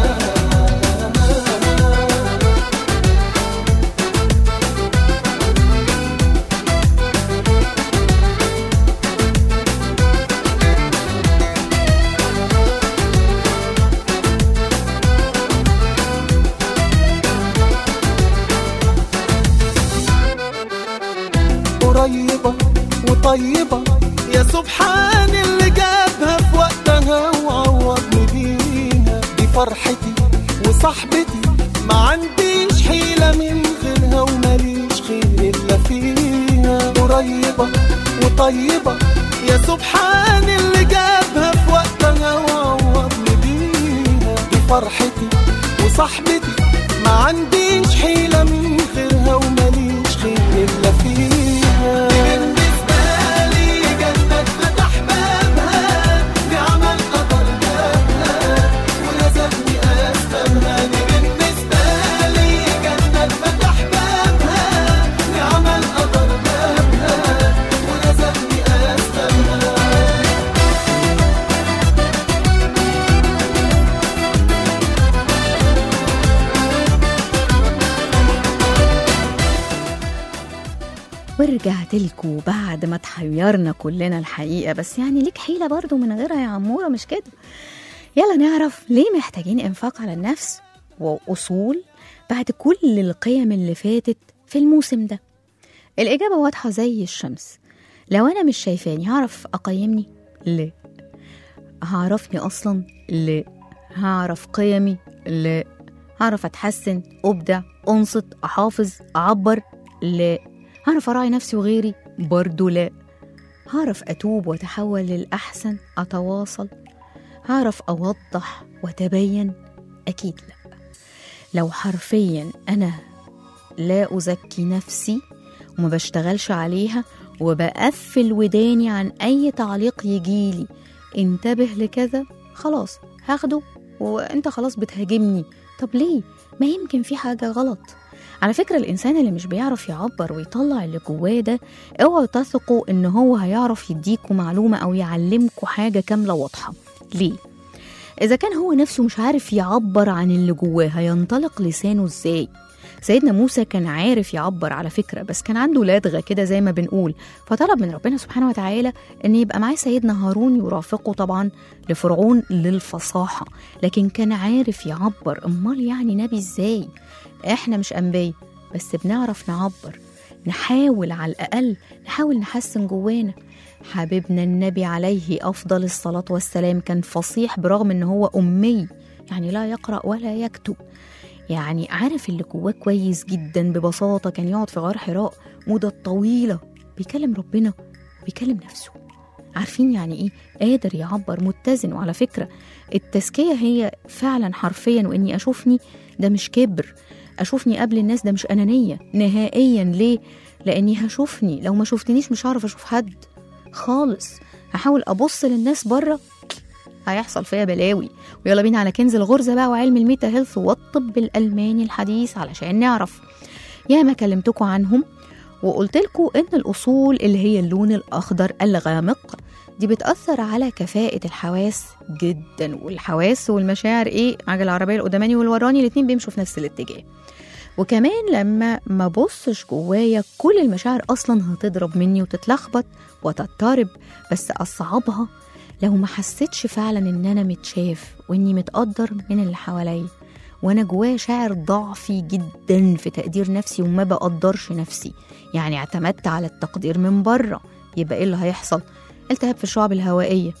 قريبة وطيبة يا سبحان اللي جابها في وقتها وعوضني بيها دي فرحتي وصاحبتي ما عنديش حيلة من غيرها وماليش خير إلا فيها قريبة وطيبة يا سبحان اللي جابها في وقتها وعوضني بيها دي فرحتي وصاحبتي ما عنديش حيلة من غيرها وماليش خير إلا فيها بالنسبة لي جنة فتح بابها بعمل قدر جابها ولازمني أفهمها دي بالنسبة لي جنة فتح بابها بعمل قدر جابها ولازمني أفهمها ورجعت لكم بعد ما تحيرنا كلنا الحقيقة بس يعني ليك حيلة برضو من غيرها يا عمورة مش كده يلا نعرف ليه محتاجين إنفاق على النفس وأصول بعد كل القيم اللي فاتت في الموسم ده الإجابة واضحة زي الشمس لو أنا مش شايفاني هعرف أقيمني؟ لا هعرفني أصلا؟ لا هعرف قيمي؟ لا هعرف أتحسن أبدع أنصت أحافظ أعبر؟ لا هعرف أراعي نفسي وغيري؟ برضو لا هعرف أتوب وأتحول للأحسن أتواصل هعرف أوضح وأتبين؟ أكيد لا لو حرفيا أنا لا أزكي نفسي وما بشتغلش عليها وبقفل وداني عن أي تعليق يجيلي انتبه لكذا خلاص هاخده وانت خلاص بتهاجمني طب ليه ما يمكن في حاجة غلط على فكرة الإنسان اللي مش بيعرف يعبر ويطلع اللي جواه ده اوعوا تثقوا إن هو هيعرف يديكوا معلومة أو يعلمكوا حاجة كاملة واضحة ليه؟ إذا كان هو نفسه مش عارف يعبر عن اللي جواه هينطلق لسانه إزاي؟ سيدنا موسى كان عارف يعبر على فكرة بس كان عنده لدغة كده زي ما بنقول فطلب من ربنا سبحانه وتعالى أن يبقى معاه سيدنا هارون يرافقه طبعا لفرعون للفصاحة لكن كان عارف يعبر أمال يعني نبي إزاي إحنا مش أنبياء بس بنعرف نعبر نحاول على الأقل نحاول نحسن جوانا حبيبنا النبي عليه أفضل الصلاة والسلام كان فصيح برغم أن هو أمي يعني لا يقرأ ولا يكتب يعني عارف اللي جواه كويس جدا ببساطة كان يقعد في غار حراء مدة طويلة بيكلم ربنا وبيكلم نفسه عارفين يعني ايه قادر يعبر متزن وعلى فكرة التزكية هي فعلا حرفيا واني اشوفني ده مش كبر اشوفني قبل الناس ده مش انانية نهائيا ليه لاني هشوفني لو ما شفتنيش مش هعرف اشوف حد خالص هحاول ابص للناس بره هيحصل فيها بلاوي ويلا بينا على كنز الغرزة بقى وعلم الميتا هيلث والطب الألماني الحديث علشان نعرف يا ما كلمتكم عنهم وقلت لكم إن الأصول اللي هي اللون الأخضر الغامق دي بتأثر على كفاءة الحواس جدا والحواس والمشاعر إيه عجل العربية القداماني والوراني الاتنين بيمشوا في نفس الاتجاه وكمان لما ما بصش جوايا كل المشاعر أصلا هتضرب مني وتتلخبط وتضطرب بس أصعبها لو ما حسيتش فعلا ان انا متشاف واني متقدر من اللي حواليا وانا جوايا شاعر ضعفي جدا في تقدير نفسي وما بقدرش نفسي يعني اعتمدت على التقدير من بره يبقى ايه اللي هيحصل التهاب في الشعب الهوائيه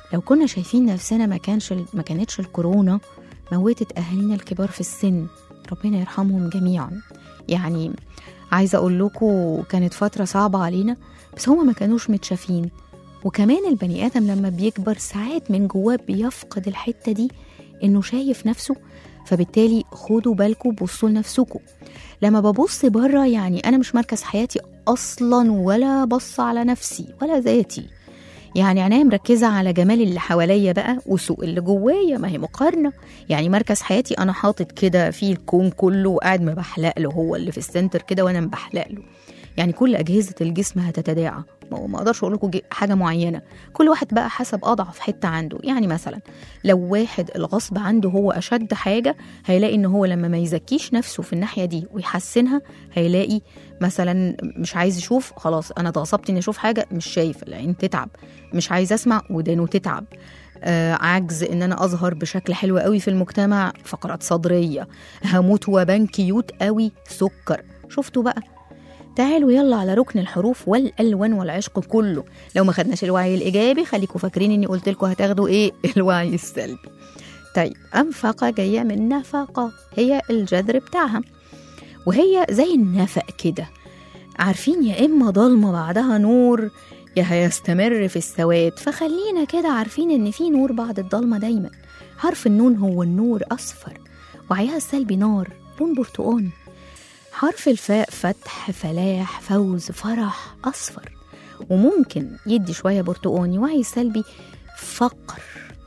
لو كنا شايفين نفسنا ما كانش ما كانتش الكورونا موتت اهالينا الكبار في السن ربنا يرحمهم جميعا يعني عايزه اقول لكم كانت فتره صعبه علينا بس هما ما كانوش متشافين وكمان البني ادم لما بيكبر ساعات من جواه بيفقد الحته دي انه شايف نفسه فبالتالي خدوا بالكم بصوا لنفسكم لما ببص بره يعني انا مش مركز حياتي اصلا ولا بص على نفسي ولا ذاتي يعني عينيا مركزة على جمال اللي حواليا بقى وسوء اللي جوايا ما هي مقارنة يعني مركز حياتي أنا حاطط كده فيه الكون كله وقاعد مبحلق له هو اللي في السنتر كده وأنا مبحلق له يعني كل أجهزة الجسم هتتداعى ما ما اقدرش اقول لكم حاجه معينه كل واحد بقى حسب اضعف حته عنده يعني مثلا لو واحد الغصب عنده هو اشد حاجه هيلاقي ان هو لما ما يزكيش نفسه في الناحيه دي ويحسنها هيلاقي مثلا مش عايز يشوف خلاص انا اتغصبت اني اشوف حاجه مش شايف العين تتعب مش عايز اسمع ودانه تتعب آه عجز ان انا اظهر بشكل حلو قوي في المجتمع فقرات صدريه هموت وبان كيوت قوي سكر شفتوا بقى تعالوا يلا على ركن الحروف والالوان والعشق كله لو ما خدناش الوعي الايجابي خليكم فاكرين اني قلت لكم هتاخدوا ايه الوعي السلبي طيب انفقه جايه من نفقه هي الجذر بتاعها وهي زي النفق كده عارفين يا اما ضلمه بعدها نور يا هيستمر في السواد فخلينا كده عارفين ان في نور بعد الضلمه دايما حرف النون هو النور اصفر وعيها السلبي نار لون برتقاني حرف الفاء فتح فلاح فوز فرح أصفر وممكن يدي شوية برتقاني وعي سلبي فقر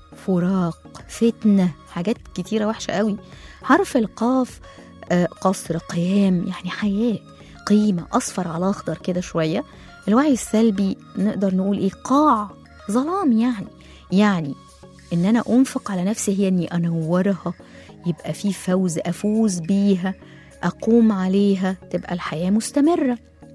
فراق فتنة حاجات كتيرة وحشة قوي حرف القاف آه، قصر قيام يعني حياة قيمة أصفر على أخضر كده شوية الوعي السلبي نقدر نقول إيه قاع ظلام يعني يعني إن أنا أنفق على نفسي هي إني أنورها يبقى في فوز أفوز بيها أقوم عليها تبقى الحياة مستمرة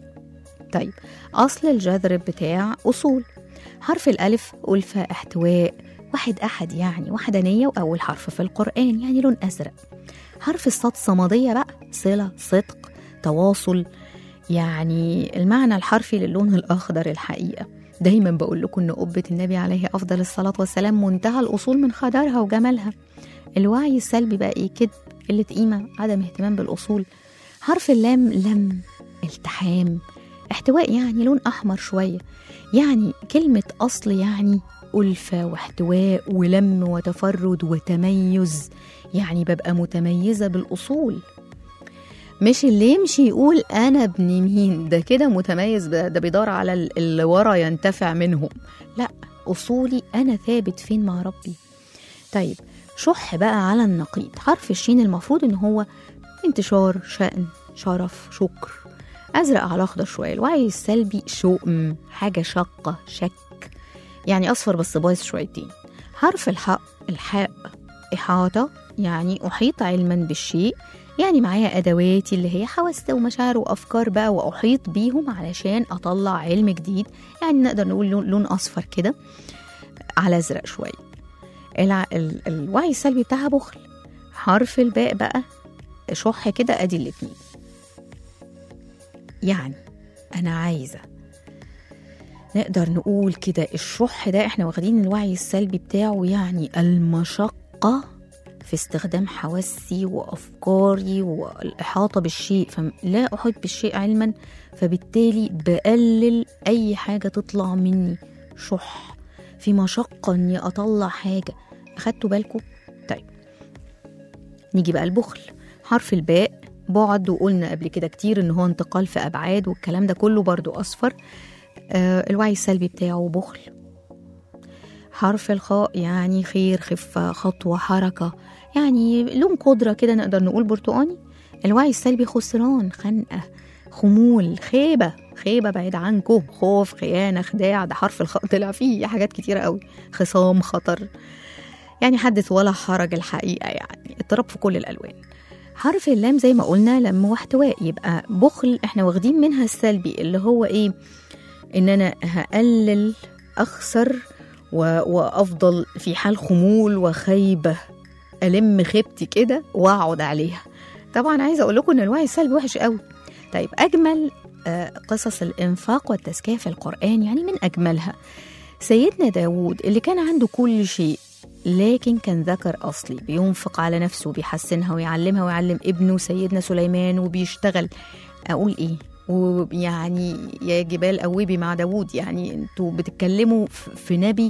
طيب أصل الجذر بتاع أصول حرف الألف ألفة احتواء واحد أحد يعني وحدانية وأول حرف في القرآن يعني لون أزرق حرف الصاد صمدية بقى صلة صدق تواصل يعني المعنى الحرفي للون الأخضر الحقيقة دايما بقول لكم إن قبة النبي عليه أفضل الصلاة والسلام منتهى الأصول من خضرها وجمالها الوعي السلبي بقى إيه كده قلة قيمة عدم اهتمام بالأصول حرف اللام لم التحام احتواء يعني لون أحمر شوية يعني كلمة أصل يعني ألفة واحتواء ولم وتفرد وتميز يعني ببقى متميزة بالأصول مش اللي يمشي يقول أنا ابن مين ده كده متميز ده, ده بيدور على ال- اللي ورا ينتفع منهم لا أصولي أنا ثابت فين مع ربي طيب شح بقى على النقيض حرف الشين المفروض ان هو انتشار شأن شرف شكر ازرق على اخضر شويه الوعي السلبي شؤم حاجه شاقه شك يعني اصفر بس بايظ شويتين حرف الحاء الحاء احاطه يعني احيط علما بالشيء يعني معايا ادواتي اللي هي حواس ومشاعر وافكار بقى واحيط بيهم علشان اطلع علم جديد يعني نقدر نقول لون, لون اصفر كده على ازرق شويه الع... ال... الوعي السلبي بتاعها بخل حرف الباء بقى شح كده ادي الاتنين يعني انا عايزه نقدر نقول كده الشح ده احنا واخدين الوعي السلبي بتاعه يعني المشقه في استخدام حواسي وافكاري والاحاطه بالشيء فلا احيط بالشيء علما فبالتالي بقلل اي حاجه تطلع مني شح في مشقه اني اطلع حاجه اخدتوا بالكم طيب نيجي بقى البخل حرف الباء بعد وقلنا قبل كده كتير ان هو انتقال في ابعاد والكلام ده كله برضو اصفر آه الوعي السلبي بتاعه بخل حرف الخاء يعني خير خفة خطوة حركة يعني لون قدرة كده نقدر نقول برتقاني الوعي السلبي خسران خنقة خمول خيبة خيبة بعيد عنكم خوف خيانة خداع ده حرف الخاء طلع فيه حاجات كتيرة قوي خصام خطر يعني حدث ولا حرج الحقيقة يعني اضطراب في كل الألوان حرف اللام زي ما قلنا لم واحتواء يبقى بخل احنا واخدين منها السلبي اللي هو ايه ان انا هقلل اخسر و... وافضل في حال خمول وخيبه الم خيبتي كده واقعد عليها طبعا عايزه اقول لكم ان الوعي السلبي وحش قوي طيب اجمل آه، قصص الانفاق والتزكيه في القران يعني من اجملها سيدنا داود اللي كان عنده كل شيء لكن كان ذكر أصلي بينفق على نفسه بيحسنها ويعلمها ويعلم ابنه سيدنا سليمان وبيشتغل أقول إيه ويعني يا جبال قوبي مع داود يعني انتوا بتتكلموا ف- في نبي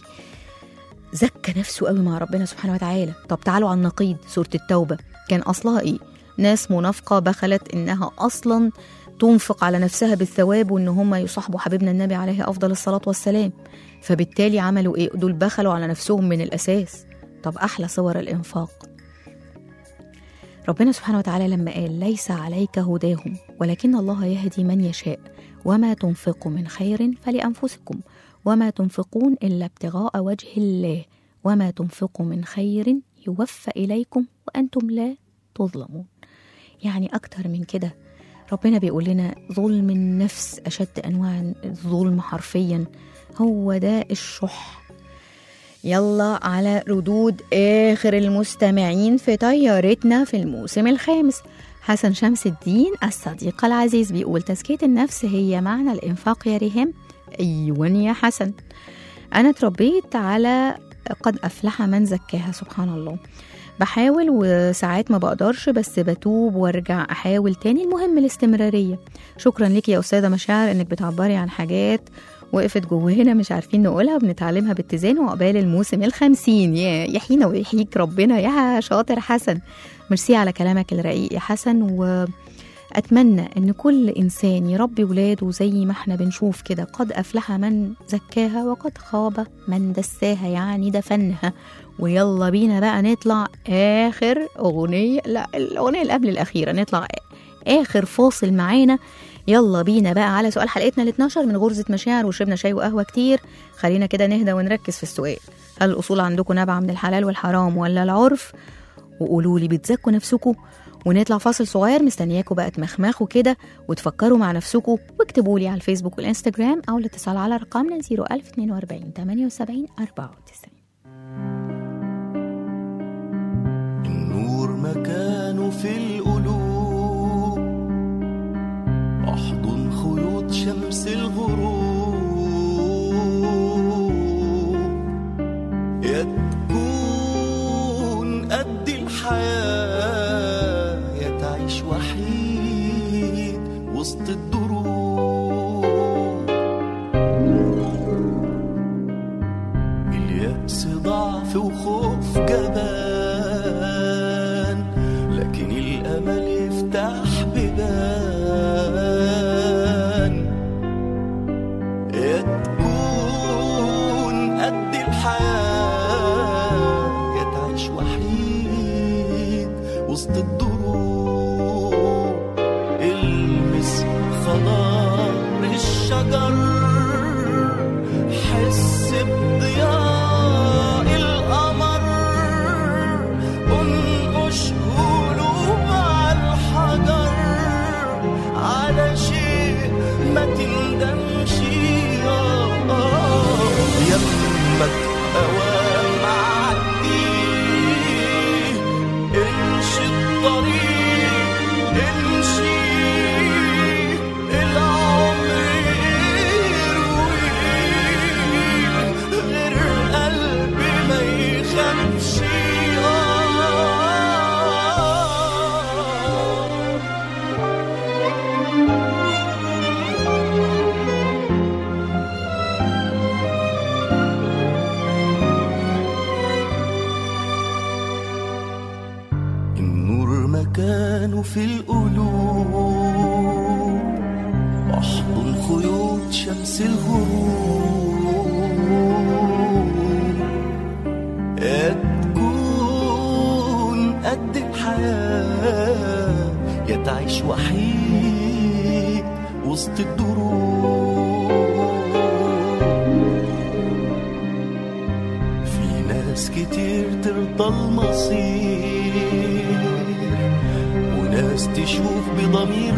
زكى نفسه قوي مع ربنا سبحانه وتعالى طب تعالوا على النقيض سورة التوبة كان أصلها إيه ناس منافقة بخلت إنها أصلا تنفق على نفسها بالثواب وإن هم يصاحبوا حبيبنا النبي عليه أفضل الصلاة والسلام فبالتالي عملوا إيه دول بخلوا على نفسهم من الأساس طب أحلى صور الإنفاق ربنا سبحانه وتعالى لما قال ليس عليك هداهم ولكن الله يهدي من يشاء وما تنفقوا من خير فلأنفسكم وما تنفقون إلا ابتغاء وجه الله وما تنفقوا من خير يوفى إليكم وأنتم لا تظلمون يعني أكتر من كده ربنا بيقول لنا ظلم النفس أشد أنواع الظلم حرفيا هو ده الشح يلا على ردود آخر المستمعين في طيارتنا في الموسم الخامس حسن شمس الدين الصديق العزيز بيقول تزكية النفس هي معنى الإنفاق يا ريهام أيوة يا حسن أنا اتربيت على قد أفلح من زكاها سبحان الله بحاول وساعات ما بقدرش بس بتوب وارجع احاول تاني المهم الاستمرارية شكرا لك يا أستاذة مشاعر انك بتعبري عن حاجات وقفت جوانا مش عارفين نقولها وبنتعلمها باتزان وعقبال الموسم الخمسين يا يحيينا ويحييك ربنا يا شاطر حسن ميرسي على كلامك الرقيق يا حسن وأتمنى إن كل إنسان يربي ولاده زي ما احنا بنشوف كده قد أفلح من زكاها وقد خاب من دساها يعني دفنها ويلا بينا بقى نطلع آخر أغنية لا الأغنية اللي قبل الأخيرة نطلع آخر فاصل معانا يلا بينا بقى على سؤال حلقتنا ال 12 من غرزة مشاعر وشربنا شاي وقهوة كتير خلينا كده نهدى ونركز في السؤال هل الأصول عندكم نابعة من الحلال والحرام ولا العرف وقولوا لي بتزكوا نفسكم ونطلع فاصل صغير مستنياكم بقى تمخمخوا كده وتفكروا مع نفسكم واكتبوا لي على الفيسبوك والانستجرام او الاتصال على رقمنا 01042 78 94 النور مكانه في القلوب احضن خيوط شمس الغروب يا تكون قد الحياة يا تعيش وحيد وسط الدروب اليأس ضعف وخوف جبان لكن الأمل يفتح بيبان يا تكون قد الحياة يا تعيش وحيد وسط الدروب المس خضار الشجر حس بضياء القمر انقش قلوب على الحجر على شيء ما تندمش آه، آه، يمك اوام عدي امشي الطريق امشي العمر يروي غير قلبي ما يخافش آه النور مكانه في القلوب احضن خيوط شمس الغروب يا تكون قد الحياة يا تعيش وحيد وسط الدروب في ناس كتير ترضى المصير وناس تشوف بضمير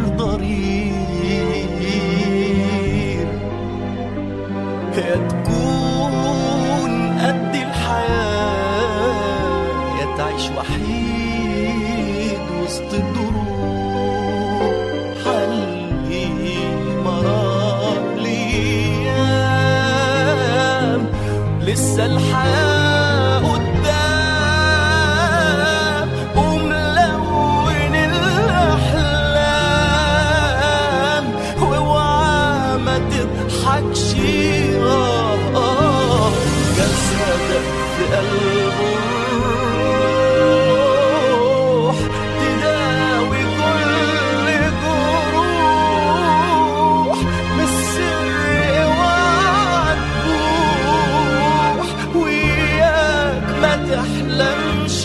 ضرير يا تكون قد الحياة يا تعيش وحيد وسط الدروب حلي مرار ليام لسه الحياة قدام وملون الأحلام واوعى ما تضحكش آه آه جسدك في قلبه الروح تداوي كل جروح من السر اوعى تبوح وياك ما تحلمش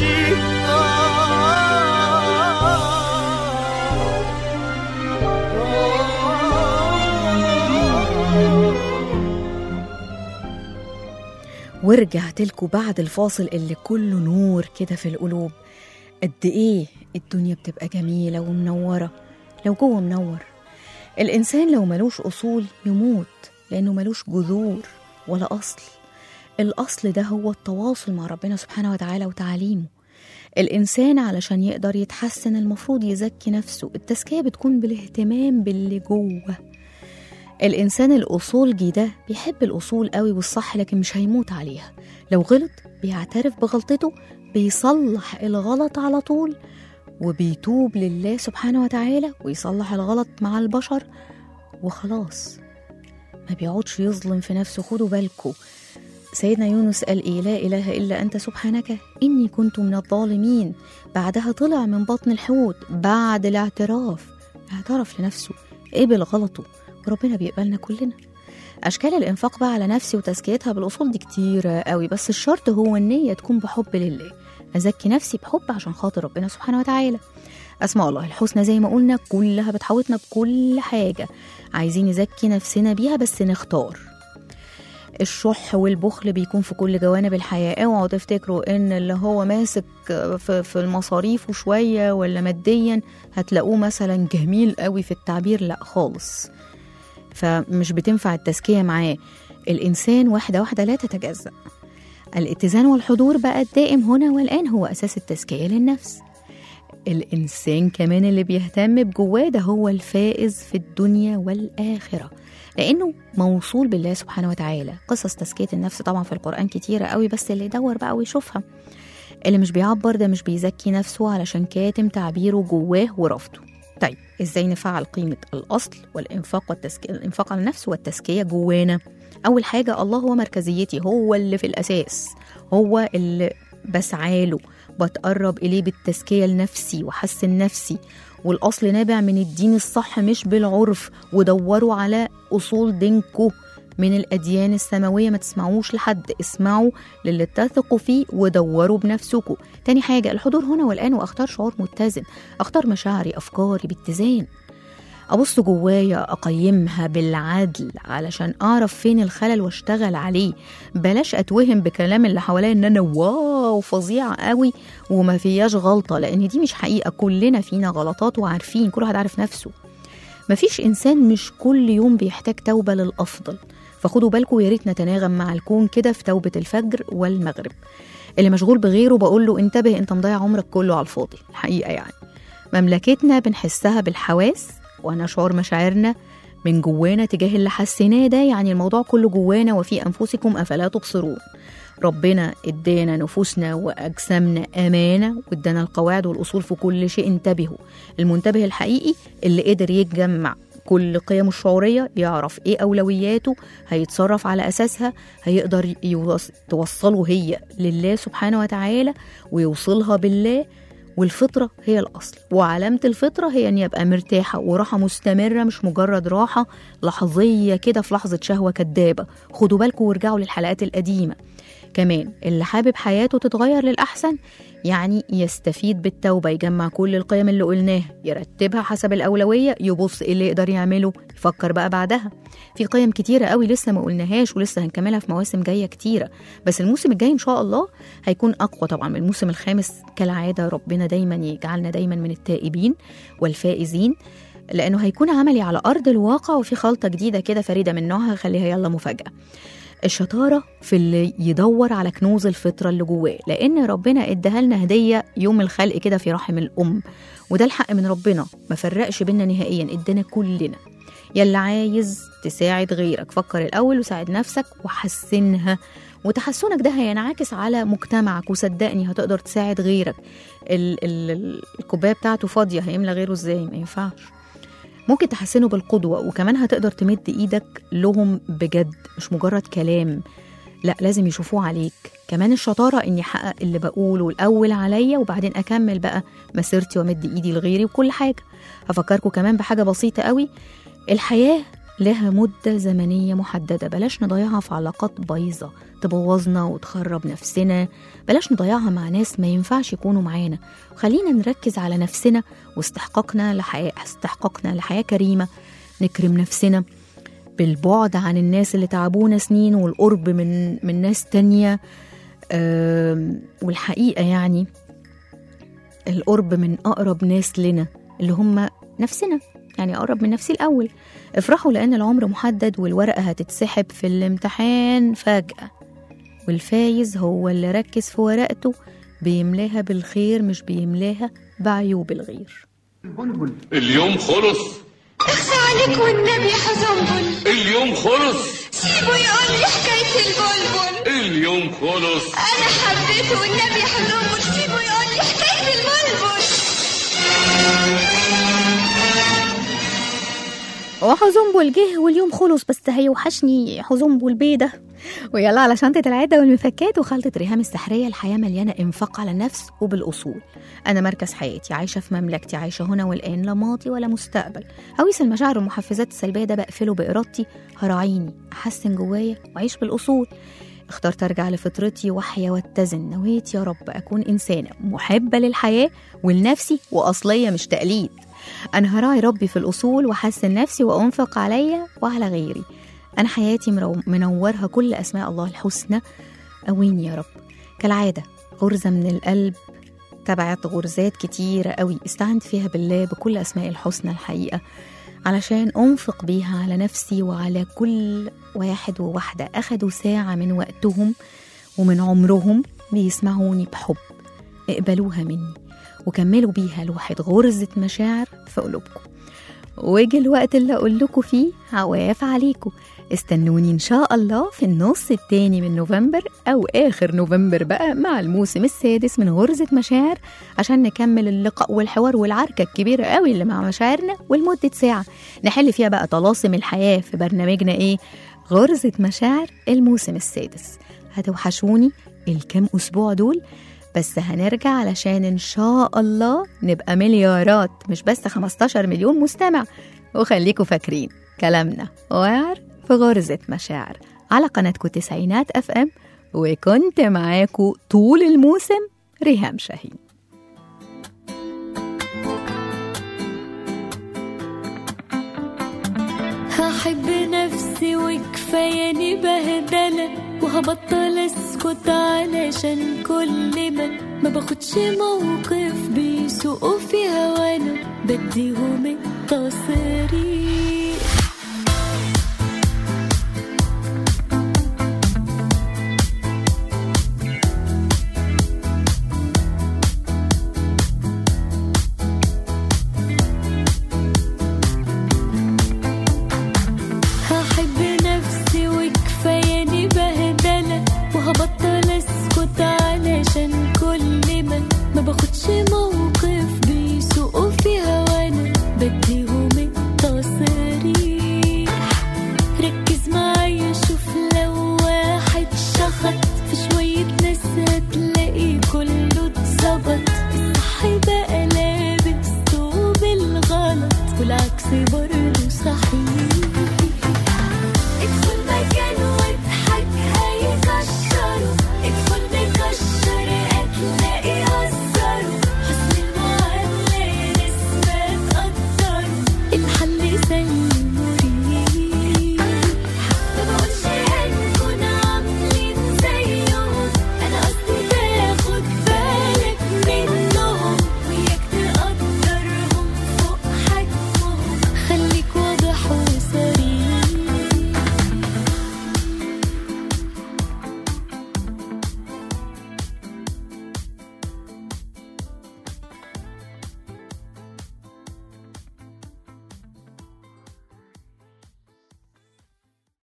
ورجعت لكم بعد الفاصل اللي كله نور كده في القلوب قد ايه الدنيا بتبقى جميلة ومنورة لو جوه منور الإنسان لو ملوش أصول يموت لأنه ملوش جذور ولا أصل الأصل ده هو التواصل مع ربنا سبحانه وتعالى وتعاليمه الإنسان علشان يقدر يتحسن المفروض يزكي نفسه التزكية بتكون بالاهتمام باللي جوه الإنسان الأصولجي ده بيحب الأصول قوي والصح لكن مش هيموت عليها لو غلط بيعترف بغلطته بيصلح الغلط على طول وبيتوب لله سبحانه وتعالى ويصلح الغلط مع البشر وخلاص ما بيقعدش يظلم في نفسه خدوا بالكم سيدنا يونس قال إيه لا إله إلا أنت سبحانك إني كنت من الظالمين بعدها طلع من بطن الحوت بعد الاعتراف اعترف لنفسه قبل غلطه وربنا بيقبلنا كلنا أشكال الإنفاق بقى على نفسي وتزكيتها بالأصول دي كتيرة قوي بس الشرط هو النية تكون بحب لله أزكي نفسي بحب عشان خاطر ربنا سبحانه وتعالى أسماء الله الحسنى زي ما قلنا كلها بتحوطنا بكل حاجة عايزين نزكي نفسنا بيها بس نختار الشح والبخل بيكون في كل جوانب الحياة اوعوا تفتكروا ان اللي هو ماسك في, في المصاريف شوية ولا ماديا هتلاقوه مثلا جميل قوي في التعبير لا خالص فمش بتنفع التزكية معاه الإنسان واحدة واحدة لا تتجزأ الاتزان والحضور بقى الدائم هنا والآن هو أساس التزكية للنفس الإنسان كمان اللي بيهتم بجواه ده هو الفائز في الدنيا والآخرة لأنه موصول بالله سبحانه وتعالى قصص تزكية النفس طبعا في القرآن كتيرة قوي بس اللي يدور بقى ويشوفها اللي مش بيعبر ده مش بيزكي نفسه علشان كاتم تعبيره جواه ورفضه طيب ازاي نفعل قيمة الأصل والإنفاق والتزكية الإنفاق على النفس والتزكية جوانا أول حاجة الله هو مركزيتي هو اللي في الأساس هو اللي بسعى له بتقرب إليه بالتزكية لنفسي وحسن نفسي والأصل نابع من الدين الصح مش بالعرف ودوروا على أصول دينكو من الأديان السماوية ما تسمعوش لحد اسمعوا للي تثقوا فيه ودوروا بنفسكم تاني حاجة الحضور هنا والآن وأختار شعور متزن أختار مشاعري أفكاري باتزان أبص جوايا أقيمها بالعدل علشان أعرف فين الخلل واشتغل عليه بلاش أتوهم بكلام اللي حواليا إن أنا واو فظيعة قوي وما فياش غلطة لأن دي مش حقيقة كلنا فينا غلطات وعارفين كل واحد عارف نفسه مفيش إنسان مش كل يوم بيحتاج توبة للأفضل فخدوا بالكم يا ريت نتناغم مع الكون كده في توبة الفجر والمغرب اللي مشغول بغيره بقول له انتبه انت مضيع عمرك كله على الفاضي الحقيقة يعني مملكتنا بنحسها بالحواس ونشعر مشاعرنا من جوانا تجاه اللي حسيناه ده يعني الموضوع كله جوانا وفي أنفسكم أفلا تبصرون ربنا ادانا نفوسنا واجسامنا امانه وادانا القواعد والاصول في كل شيء انتبهوا المنتبه الحقيقي اللي قدر يتجمع كل قيمه الشعوريه يعرف ايه اولوياته هيتصرف على اساسها هيقدر يوص- توصله هي لله سبحانه وتعالى ويوصلها بالله والفطرة هي الأصل وعلامة الفطرة هي أن يبقى مرتاحة وراحة مستمرة مش مجرد راحة لحظية كده في لحظة شهوة كدابة خدوا بالكم وارجعوا للحلقات القديمة كمان اللي حابب حياته تتغير للأحسن يعني يستفيد بالتوبة يجمع كل القيم اللي قلناها يرتبها حسب الأولوية يبص إيه اللي يقدر يعمله يفكر بقى بعدها في قيم كتيرة قوي لسه ما قلناهاش ولسه هنكملها في مواسم جاية كتيرة بس الموسم الجاي إن شاء الله هيكون أقوى طبعا من الموسم الخامس كالعادة ربنا دايما يجعلنا دايما من التائبين والفائزين لأنه هيكون عملي على أرض الواقع وفي خلطة جديدة كده فريدة من نوعها خليها يلا مفاجأة الشطارة في اللي يدور على كنوز الفطرة اللي جواه لأن ربنا اداها لنا هدية يوم الخلق كده في رحم الأم وده الحق من ربنا ما فرقش بينا نهائيا ادانا كلنا يلا عايز تساعد غيرك فكر الأول وساعد نفسك وحسنها وتحسنك ده هينعكس على مجتمعك وصدقني هتقدر تساعد غيرك ال- ال- ال- الكوبايه بتاعته فاضيه هيملى غيره ازاي ما ينفعش ممكن تحسنه بالقدوه وكمان هتقدر تمد ايدك لهم بجد مش مجرد كلام لا لازم يشوفوه عليك كمان الشطاره اني احقق اللي بقوله الاول عليا وبعدين اكمل بقى مسيرتي وامد ايدي لغيري وكل حاجه هفكركم كمان بحاجه بسيطه قوي الحياه لها مدة زمنية محددة بلاش نضيعها في علاقات بايظة تبوظنا وتخرب نفسنا بلاش نضيعها مع ناس ما ينفعش يكونوا معانا وخلينا نركز على نفسنا واستحقاقنا لحياة استحقاقنا لحياة كريمة نكرم نفسنا بالبعد عن الناس اللي تعبونا سنين والقرب من من ناس تانية آم، والحقيقة يعني القرب من أقرب ناس لنا اللي هم نفسنا يعني أقرب من نفسي الأول افرحوا لأن العمر محدد والورقة هتتسحب في الامتحان فجأة والفايز هو اللي ركز في ورقته بيملاها بالخير مش بيملاها بعيوب الغير اليوم خلص اخفى عليك والنبي حزنبل اليوم خلص سيبه يقول لي حكاية البلبل اليوم خلص أنا حبيته والنبي حزنبل سيبه يقول لي حكاية البلبل وحزنبل جه واليوم خلص بس هيوحشني حزنبل بيه ده ويلا على شنطة العدة والمفكات وخلطة ريهام السحرية الحياة مليانة إنفاق على النفس وبالأصول أنا مركز حياتي عايشة في مملكتي عايشة هنا والآن لا ماضي ولا مستقبل هويس المشاعر والمحفزات السلبية ده بقفله بإرادتي هراعيني أحسن جوايا وأعيش بالأصول اخترت أرجع لفطرتي وأحيا واتزن نويت يا رب أكون إنسانة محبة للحياة ولنفسي وأصلية مش تقليد أنا هراعي ربي في الأصول وأحسن نفسي وأنفق عليا وعلى غيري أنا حياتي مرو- منورها كل أسماء الله الحسنى أويني يا رب كالعادة غرزة من القلب تبعت غرزات كتيرة قوي استعنت فيها بالله بكل أسماء الحسنى الحقيقة علشان أنفق بيها على نفسي وعلى كل واحد وواحدة أخدوا ساعة من وقتهم ومن عمرهم بيسمعوني بحب اقبلوها مني وكملوا بيها لوحة غرزة مشاعر في قلوبكم وجه الوقت اللي أقول لكم فيه عواف عليكم استنوني إن شاء الله في النص التاني من نوفمبر أو آخر نوفمبر بقى مع الموسم السادس من غرزة مشاعر عشان نكمل اللقاء والحوار والعركة الكبيرة قوي اللي مع مشاعرنا ولمدة ساعة نحل فيها بقى طلاسم الحياة في برنامجنا إيه غرزة مشاعر الموسم السادس هتوحشوني الكام أسبوع دول بس هنرجع علشان إن شاء الله نبقى مليارات مش بس 15 مليون مستمع وخليكوا فاكرين كلامنا وعر في غرزة مشاعر على قناتكم تسعينات اف ام وكنت معاكم طول الموسم ريهام شاهين هحب نفسي وكفاياني بهدلة وهبطل اسكت علشان كل ما ما باخدش موقف بيسوقوا في هوانا بديهم التصريح